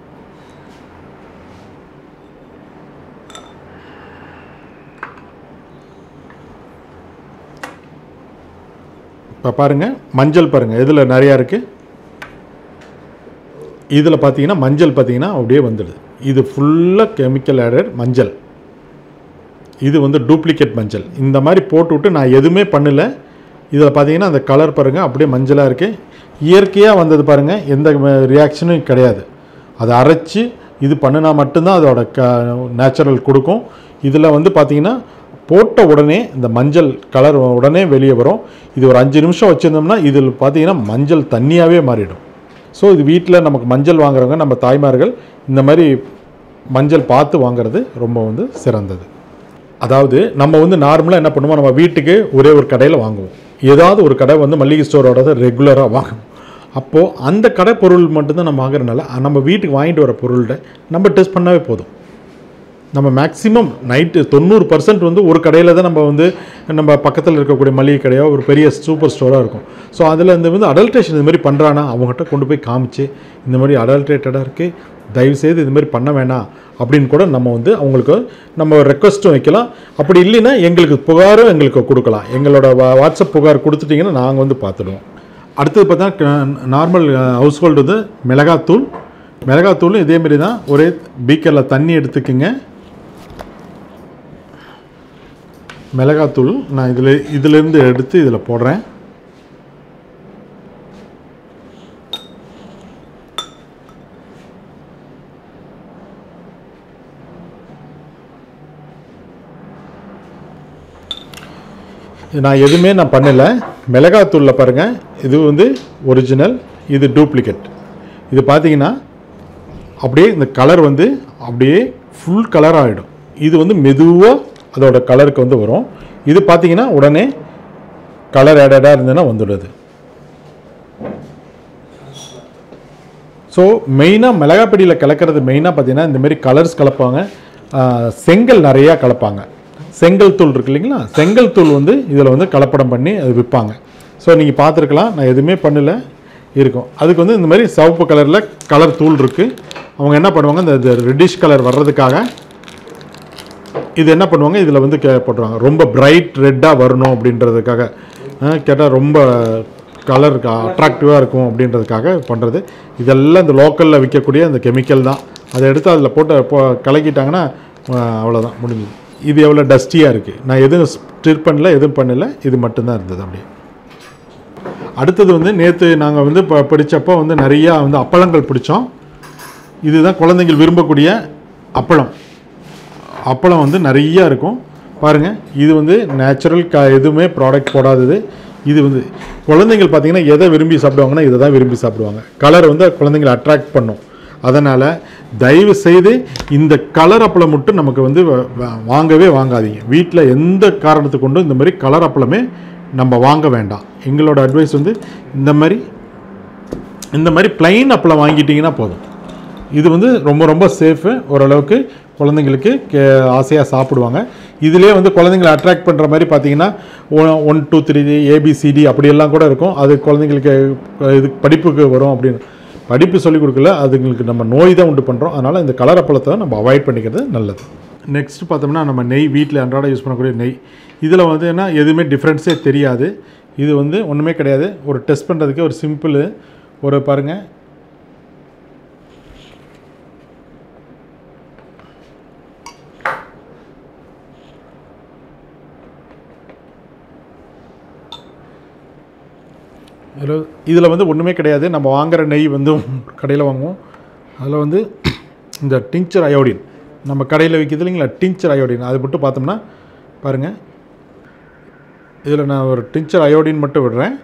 இப்போ பாருங்கள் மஞ்சள் பாருங்கள் இதில் நிறையா இருக்குது இதில் பார்த்தீங்கன்னா மஞ்சள் பார்த்தீங்கன்னா அப்படியே வந்துடுது இது ஃபுல்லாக கெமிக்கல் ஆடட் மஞ்சள் இது வந்து டூப்ளிகேட் மஞ்சள் இந்த மாதிரி போட்டு விட்டு நான் எதுவுமே பண்ணல இதில் பார்த்தீங்கன்னா அந்த கலர் பாருங்கள் அப்படியே மஞ்சளாக இருக்குது இயற்கையாக வந்தது பாருங்கள் எந்த ரியாக்ஷனும் கிடையாது அதை அரைச்சி இது பண்ணினா மட்டும்தான் அதோட க நேச்சுரல் கொடுக்கும் இதில் வந்து பார்த்தீங்கன்னா போட்ட உடனே இந்த மஞ்சள் கலர் உடனே வெளியே வரும் இது ஒரு அஞ்சு நிமிஷம் வச்சுருந்தோம்னா இதில் பார்த்தீங்கன்னா மஞ்சள் தண்ணியாகவே மாறிடும் ஸோ இது வீட்டில் நமக்கு மஞ்சள் வாங்குறவங்க நம்ம தாய்மார்கள் இந்த மாதிரி மஞ்சள் பார்த்து வாங்குறது ரொம்ப வந்து சிறந்தது அதாவது நம்ம வந்து நார்மலாக என்ன பண்ணுவோம் நம்ம வீட்டுக்கு ஒரே ஒரு கடையில் வாங்குவோம் ஏதாவது ஒரு கடை வந்து மளிகை ஸ்டோரோட ரெகுலராக வாங்கும் அப்போது அந்த கடை பொருள் மட்டும்தான் நம்ம வாங்குறதுனால நம்ம வீட்டுக்கு வாங்கிட்டு வர பொருள்கிட்ட நம்ம டெஸ்ட் பண்ணாவே போதும் நம்ம மேக்ஸிமம் நைட்டு தொண்ணூறு பர்சன்ட் வந்து ஒரு கடையில் தான் நம்ம வந்து நம்ம பக்கத்தில் இருக்கக்கூடிய மளிகை கடையோ ஒரு பெரிய சூப்பர் ஸ்டோராக இருக்கும் ஸோ அதில் இந்த வந்து அடல்ட்ரேஷன் இது மாதிரி பண்ணுறானா அவங்ககிட்ட கொண்டு போய் காமிச்சு இந்த மாதிரி அடல்ட்ரேட்டடாக இருக்குது தயவுசெய்து இது மாதிரி பண்ண வேணாம் அப்படின்னு கூட நம்ம வந்து அவங்களுக்கு நம்ம ரெக்வஸ்ட்டும் வைக்கலாம் அப்படி இல்லைன்னா எங்களுக்கு புகாரும் எங்களுக்கு கொடுக்கலாம் எங்களோட வா- வாட்ஸ்அப் புகார் கொடுத்துட்டிங்கன்னா நாங்கள் வந்து பார்த்துடுவோம் அடுத்தது பார்த்தா நார்மல் ஹவுஸ் ஹோல்டு வந்து மிளகாத்தூள் மிளகாத்தூளும் இதேமாரி தான் ஒரே பீக்கரில் தண்ணி எடுத்துக்குங்க மிளகாத்தூள் நான் இதில் இதிலேருந்து எடுத்து இதில் போடுறேன் நான் எதுவுமே நான் பண்ணலை மிளகாத்தூளில் பாருங்கள் இது வந்து ஒரிஜினல் இது டூப்ளிகேட் இது பார்த்தீங்கன்னா அப்படியே இந்த கலர் வந்து அப்படியே ஃபுல் கலர் ஆகிடும் இது வந்து மெதுவாக அதோட கலருக்கு வந்து வரும் இது பார்த்தீங்கன்னா உடனே கலர் ஆடடாக இருந்ததுன்னா வந்துடுது ஸோ மெயினாக மிளகாப்பொடியில் கலக்கிறது மெயினாக பார்த்தீங்கன்னா இந்த மாதிரி கலர்ஸ் கலப்பாங்க ஆஹ், செங்கல் நிறையா கலப்பாங்க செங்கல் தூள் இருக்கு இல்லைங்களா செங்கல் தூள் வந்து இதில் வந்து கலப்படம் பண்ணி அது விற்பாங்க ஸோ நீங்கள் பார்த்துருக்கலாம் நான் எதுவுமே பண்ணல இருக்கும் அதுக்கு வந்து இந்த மாதிரி சிவப்பு கலரில் கலர் தூள் இருக்குது அவங்க என்ன பண்ணுவாங்க இந்த ரெட்டிஷ் கலர் வர்றதுக்காக இது என்ன பண்ணுவாங்க இதில் வந்து கே போட்டுருவாங்க ரொம்ப பிரைட் ரெட்டாக வரணும் அப்படின்றதுக்காக கேட்டால் ரொம்ப கலர் அட்ராக்டிவாக இருக்கும் அப்படின்றதுக்காக பண்ணுறது இதெல்லாம் இந்த லோக்கலில் விற்கக்கூடிய அந்த கெமிக்கல் தான் அதை எடுத்து அதில் போட்டு போ கலக்கிட்டாங்கன்னா அஹ், அவ்வளோதான் முடிஞ்சுது இது எவ்வளோ டஸ்டியாக இருக்குது நான் எதுவும் ஸ்டிர் பண்ணல எதுவும் பண்ணல இது மட்டும்தான் இருந்தது அப்படியே அடுத்தது வந்து நேற்று நாங்கள் வந்து ப பிடிச்சப்போ வந்து நிறையா வந்து அப்பளங்கள் பிடிச்சோம் இதுதான் குழந்தைகள் விரும்பக்கூடிய அப்பளம் அப்பளம் வந்து நிறையா இருக்கும் பாருங்கள் இது வந்து நேச்சுரல் க எதுவுமே ப்ராடக்ட் போடாதது இது வந்து குழந்தைகள் பார்த்தீங்கன்னா எதை விரும்பி சாப்பிடுவாங்கன்னா இதை தான் விரும்பி சாப்பிடுவாங்க கலர் வந்து குழந்தைங்களை அட்ராக்ட் பண்ணும் அதனால் தயவு செய்து இந்த கலர் அப்பளம் மட்டும் நமக்கு வந்து வ- வ- வாங்கவே வாங்காதீங்க வீட்டில் எந்த காரணத்தை கொண்டும் இந்த மாதிரி கலர் அப்பளமே நம்ம வாங்க வேண்டாம் எங்களோட அட்வைஸ் வந்து இந்த மாதிரி இந்த மாதிரி plain அப்பளம் வாங்கிட்டீங்கன்னா போதும் இது வந்து ரொம்ப ரொம்ப சேஃபு ஓரளவுக்கு குழந்தைங்களுக்கு கே ஆசையாக சாப்பிடுவாங்க இதிலே வந்து குழந்தைங்களை அட்ராக்ட் பண்ணுற மாதிரி பார்த்தீங்கன்னா ஒன் டூ த்ரீ ஏபிசிடி அப்படியெல்லாம் கூட இருக்கும் அது குழந்தைங்களுக்கு அஹ், இது படிப்புக்கு வரும் அப்படின்னு படிப்பு சொல்லிக் கொடுக்கல அதுங்களுக்கு நம்ம நோய் தான் உண்டு பண்ணுறோம் அதனால் இந்த கலர் அப்பளத்தை நம்ம அவாய்ட் பண்ணிக்கிறது நல்லது நெக்ஸ்ட் பார்த்தோம்னா நம்ம நெய் வீட்டில் அன்றாட யூஸ் பண்ணக்கூடிய நெய் இதில் வந்து என்ன எதுவுமே டிஃப்ரென்ஸே தெரியாது இது வந்து ஒன்றுமே கிடையாது ஒரு டெஸ்ட் பண்ணுறதுக்கு ஒரு சிம்பிள் ஒரு பாருங்கள் இதில் இதில் வந்து ஒன்றுமே கிடையாது நம்ம வாங்குற நெய் வந்து கடையில் வாங்குவோம் அதில் வந்து இந்த டிங்சர் அயோடின் நம்ம கடையில் விற்கிது இல்லைங்களா டிங்சர் அயோடின் அது மட்டும் பார்த்தோம்னா பாருங்கள் இதில் நான் ஒரு டிங்சர் அயோடின் மட்டும் விடுறேன்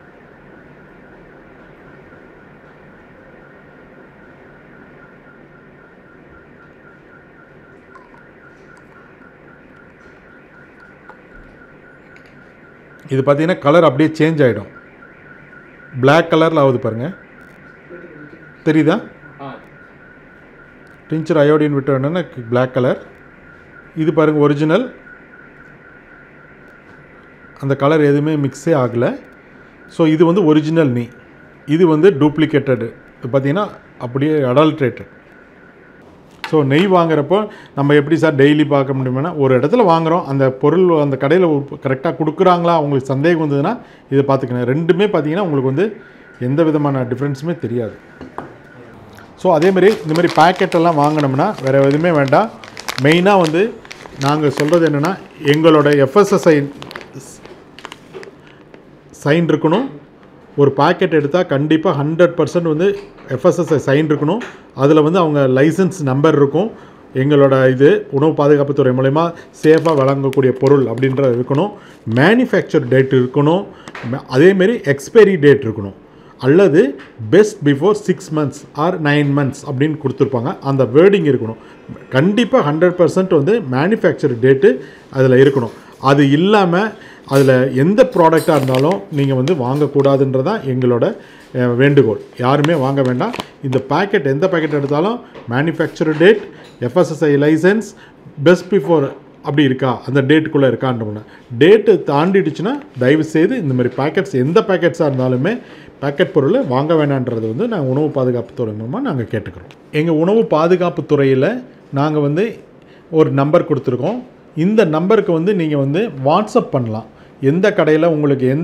இது பார்த்தீங்கன்னா கலர் அப்படியே சேஞ்ச் ஆகிடும் Black கலரில் ஆகுது பாருங்கள் தெரியுதா டிஞ்சர் அயோடின் விட்டு வேணும்னா Black கலர் இது பாருங்கள் ஒரிஜினல் அந்த கலர் எதுவுமே மிக்ஸே ஆகலை ஸோ இது வந்து ஒரிஜினல் நீ இது வந்து டூப்ளிகேட்டடு பார்த்தீங்கன்னா அப்படியே அடல்ட்ரேட்டட் ஸோ நெய் வாங்குறப்போ நம்ம எப்படி சார் டெய்லி பார்க்க முடியுமானா ஒரு இடத்துல வாங்குறோம் அந்த பொருள் அந்த கடையில் கரெக்டாக கொடுக்குறாங்களா உங்களுக்கு சந்தேகம் வந்ததுன்னா இதை பார்த்துக்கணும் ரெண்டுமே பார்த்தீங்கன்னா உங்களுக்கு வந்து எந்த விதமான டிஃப்ரென்ஸுமே தெரியாது ஸோ அதேமாதிரி இந்த மாதிரி packet எல்லாம் வாங்கினோம்னா வேறு எதுவுமே வேண்டாம் மெயினாக வந்து நாங்கள் சொல்கிறது என்னென்னா எங்களோட எஃப்எஸ்எஸ்ஐ சைன் இருக்கணும் ஒரு பாக்கெட் எடுத்தால் கண்டிப்பாக ஹண்ட்ரட் பர்சன்ட் வந்து எஃப்எஸ்எஸ்ஐ சைன் இருக்கணும் அதில் வந்து அவங்க லைசன்ஸ் நம்பர் இருக்கும் எங்களோட இது உணவு பாதுகாப்புத்துறை மூலயமா சேஃபாக வழங்கக்கூடிய பொருள் அப்படின்றது இருக்கணும் மேனுஃபேக்சர் டேட் இருக்கணும் ம- அதேமாரி எக்ஸ்பைரி டேட் இருக்கணும் அல்லது best before six months or nine months அப்படின்னு கொடுத்துருப்பாங்க அந்த வேர்டிங் இருக்கணும் கண்டிப்பாக ஹண்ட்ரட் பர்சன்ட் வந்து மேனுஃபேக்சர் டேட்டு அதில் இருக்கணும் அது இல்லாமல் அதில் எந்த ப்ராடக்டாக இருந்தாலும் நீங்கள் வந்து வாங்கக்கூடாதுன்றதான் எங்களோட அஹ், வேண்டுகோள் யாருமே வாங்க வேண்டாம் இந்த பேக்கெட் எந்த பேக்கெட் எடுத்தாலும் manufacture date FSSAI licence best before அப்படி இருக்கா அந்த டேட்டுக்குள்ளே இருக்கான்றோம்னா டேட்டு தாண்டிடுச்சுன்னா தயவு செய்து இந்த மாதிரி பேக்கெட்ஸ் எந்த பேக்கெட்ஸாக இருந்தாலுமே பேக்கெட் பொருளை வாங்க வேணான்றது வந்து நாங்கள் உணவு பாதுகாப்பு துறை மூலமாக நாங்கள் கேட்டுக்கிறோம் எங்கள் உணவு பாதுகாப்பு துறையில் நாங்கள் வந்து ஒரு நம்பர் கொடுத்துருக்கோம் இந்த நம்பருக்கு வந்து நீங்கள் வந்து வாட்ஸ்அப் பண்ணலாம் எந்த கடையில் உங்களுக்கு எந்த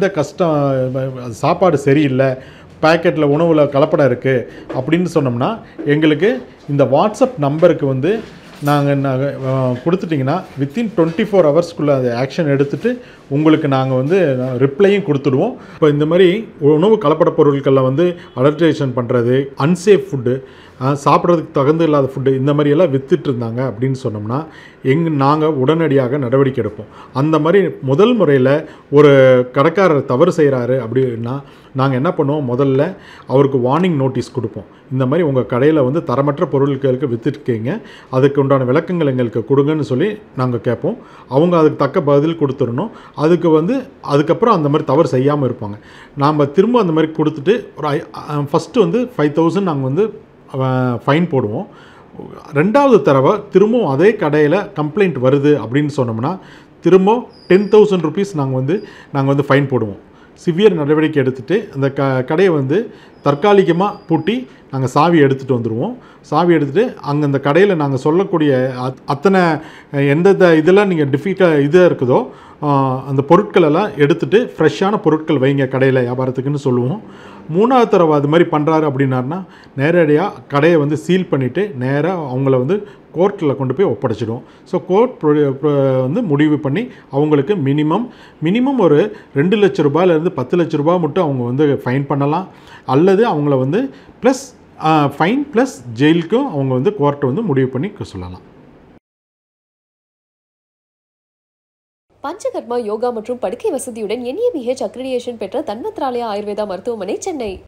கஷ்டம் சாப்பாடு சரியில்லை பேக்கெட்டில் உணவில் கலப்படம் இருக்குது அப்படின்னு சொன்னோம்னா எங்களுக்கு இந்த வாட்ஸ்அப் நம்பருக்கு வந்து நாங்கள் நாங்கள் கொடுத்துட்டிங்கன்னா வித்தின் டுவெண்ட்டி ஃபோர் ஹவர்ஸ்க்குள்ளே அதை ஆக்ஷன் எடுத்துகிட்டு உங்களுக்கு நாங்கள் வந்து ரிப்ளையும் கொடுத்துடுவோம் இப்போ இந்த மாதிரி உணவு கலப்பட பொருட்களில் வந்து அடல்ட்ரேஷன் பண்ணுறது அன்சேஃப் ஃபுட்டு சாப்பிட்றதுக்கு தகுந்த இல்லாத ஃபுட்டு இந்த மாதிரி எல்லாம் வித்துட்டு இருந்தாங்க அப்படின்னு சொன்னோம்னா எங் நாங்கள் உடனடியாக நடவடிக்கை எடுப்போம் அந்த மாதிரி முதல் முறையில் ஒரு கடைக்காரர் தவறு செய்கிறாரு அப்படின்னா நாங்கள் என்ன பண்ணுவோம் முதல்ல அவருக்கு வார்னிங் நோட்டீஸ் கொடுப்போம் இந்த மாதிரி உங்கள் கடையில் வந்து தரமற்ற பொருட்களுக்கு விற்றுருக்கீங்க அதுக்கு உண்டான விளக்கங்கள் எங்களுக்கு கொடுங்கன்னு சொல்லி நாங்கள் கேட்போம் அவங்க அதுக்கு தக்க பதில் கொடுத்துடணும் அதுக்கு வந்து அதுக்கப்புறம் அந்த மாதிரி தவறு செய்யாமல் இருப்பாங்க நாம் திரும்ப அந்த மாதிரி கொடுத்துட்டு ஒரு ஃபஸ்ட்டு வந்து ஃபைவ் தௌசண்ட் நாங்கள் வந்து ஃபைன் போடுவோம் ரெண்டாவது தடவை திரும்பவும் அதே கடையில் கம்ப்ளைண்ட் வருது அப்படின்னு சொன்னோம்னா திரும்ப டென் தௌசண்ட் ருபீஸ் நாங்கள் வந்து நாங்கள் வந்து ஃபைன் போடுவோம் சிவியர் நடவடிக்கை எடுத்துகிட்டு அந்த க கடையை வந்து தற்காலிகமாக பூட்டி நாங்கள் சாவி எடுத்துகிட்டு வந்துடுவோம் சாவி எடுத்துகிட்டு அங்கே அந்த கடையில் நாங்கள் சொல்லக்கூடிய அத்- அத்தனை எந்தெந்த இதெல்லாம் நீங்கள் டிஃபிக இது இருக்குதோ ஆஹ், அந்த பொருட்கள் எல்லாம் எடுத்துகிட்டு ஃப்ரெஷ்ஷான பொருட்கள் வைங்க கடையில் வியாபாரத்துக்குன்னு சொல்லுவோம் மூணாவது தடவை அது மாதிரி பண்ணுறாரு அப்படின்னாருனா நேரடியாக கடையை வந்து சீல் பண்ணிவிட்டு நேராக அவங்கள வந்து கோர்ட்டில் கொண்டு போய் ஒப்படைச்சிடுவோம் ஸோ கோர்ட் வந்து முடிவு பண்ணி அவங்களுக்கு மினிமம் மினிமம் ஒரு ரெண்டு லட்ச ரூபாயிலேருந்து பத்து லட்ச ரூபாய் மட்டும் அவங்க வந்து ஃபைன் பண்ணலாம் அல்லது அவங்கள வந்து ப்ளஸ் ஃபைன் ப்ளஸ் ஜெயிலுக்கும் அவங்க வந்து கோர்ட்டை வந்து முடிவு பண்ணி சொல்லலாம் பஞ்சகர்மா யோகா மற்றும் படுக்கை வசதியுடன் என்ஏபிஹெச் அக்ரிடியேஷன் பெற்ற தன்வத்ராலயா ஆயுர்வேதா மருத்துவமனை சென்னை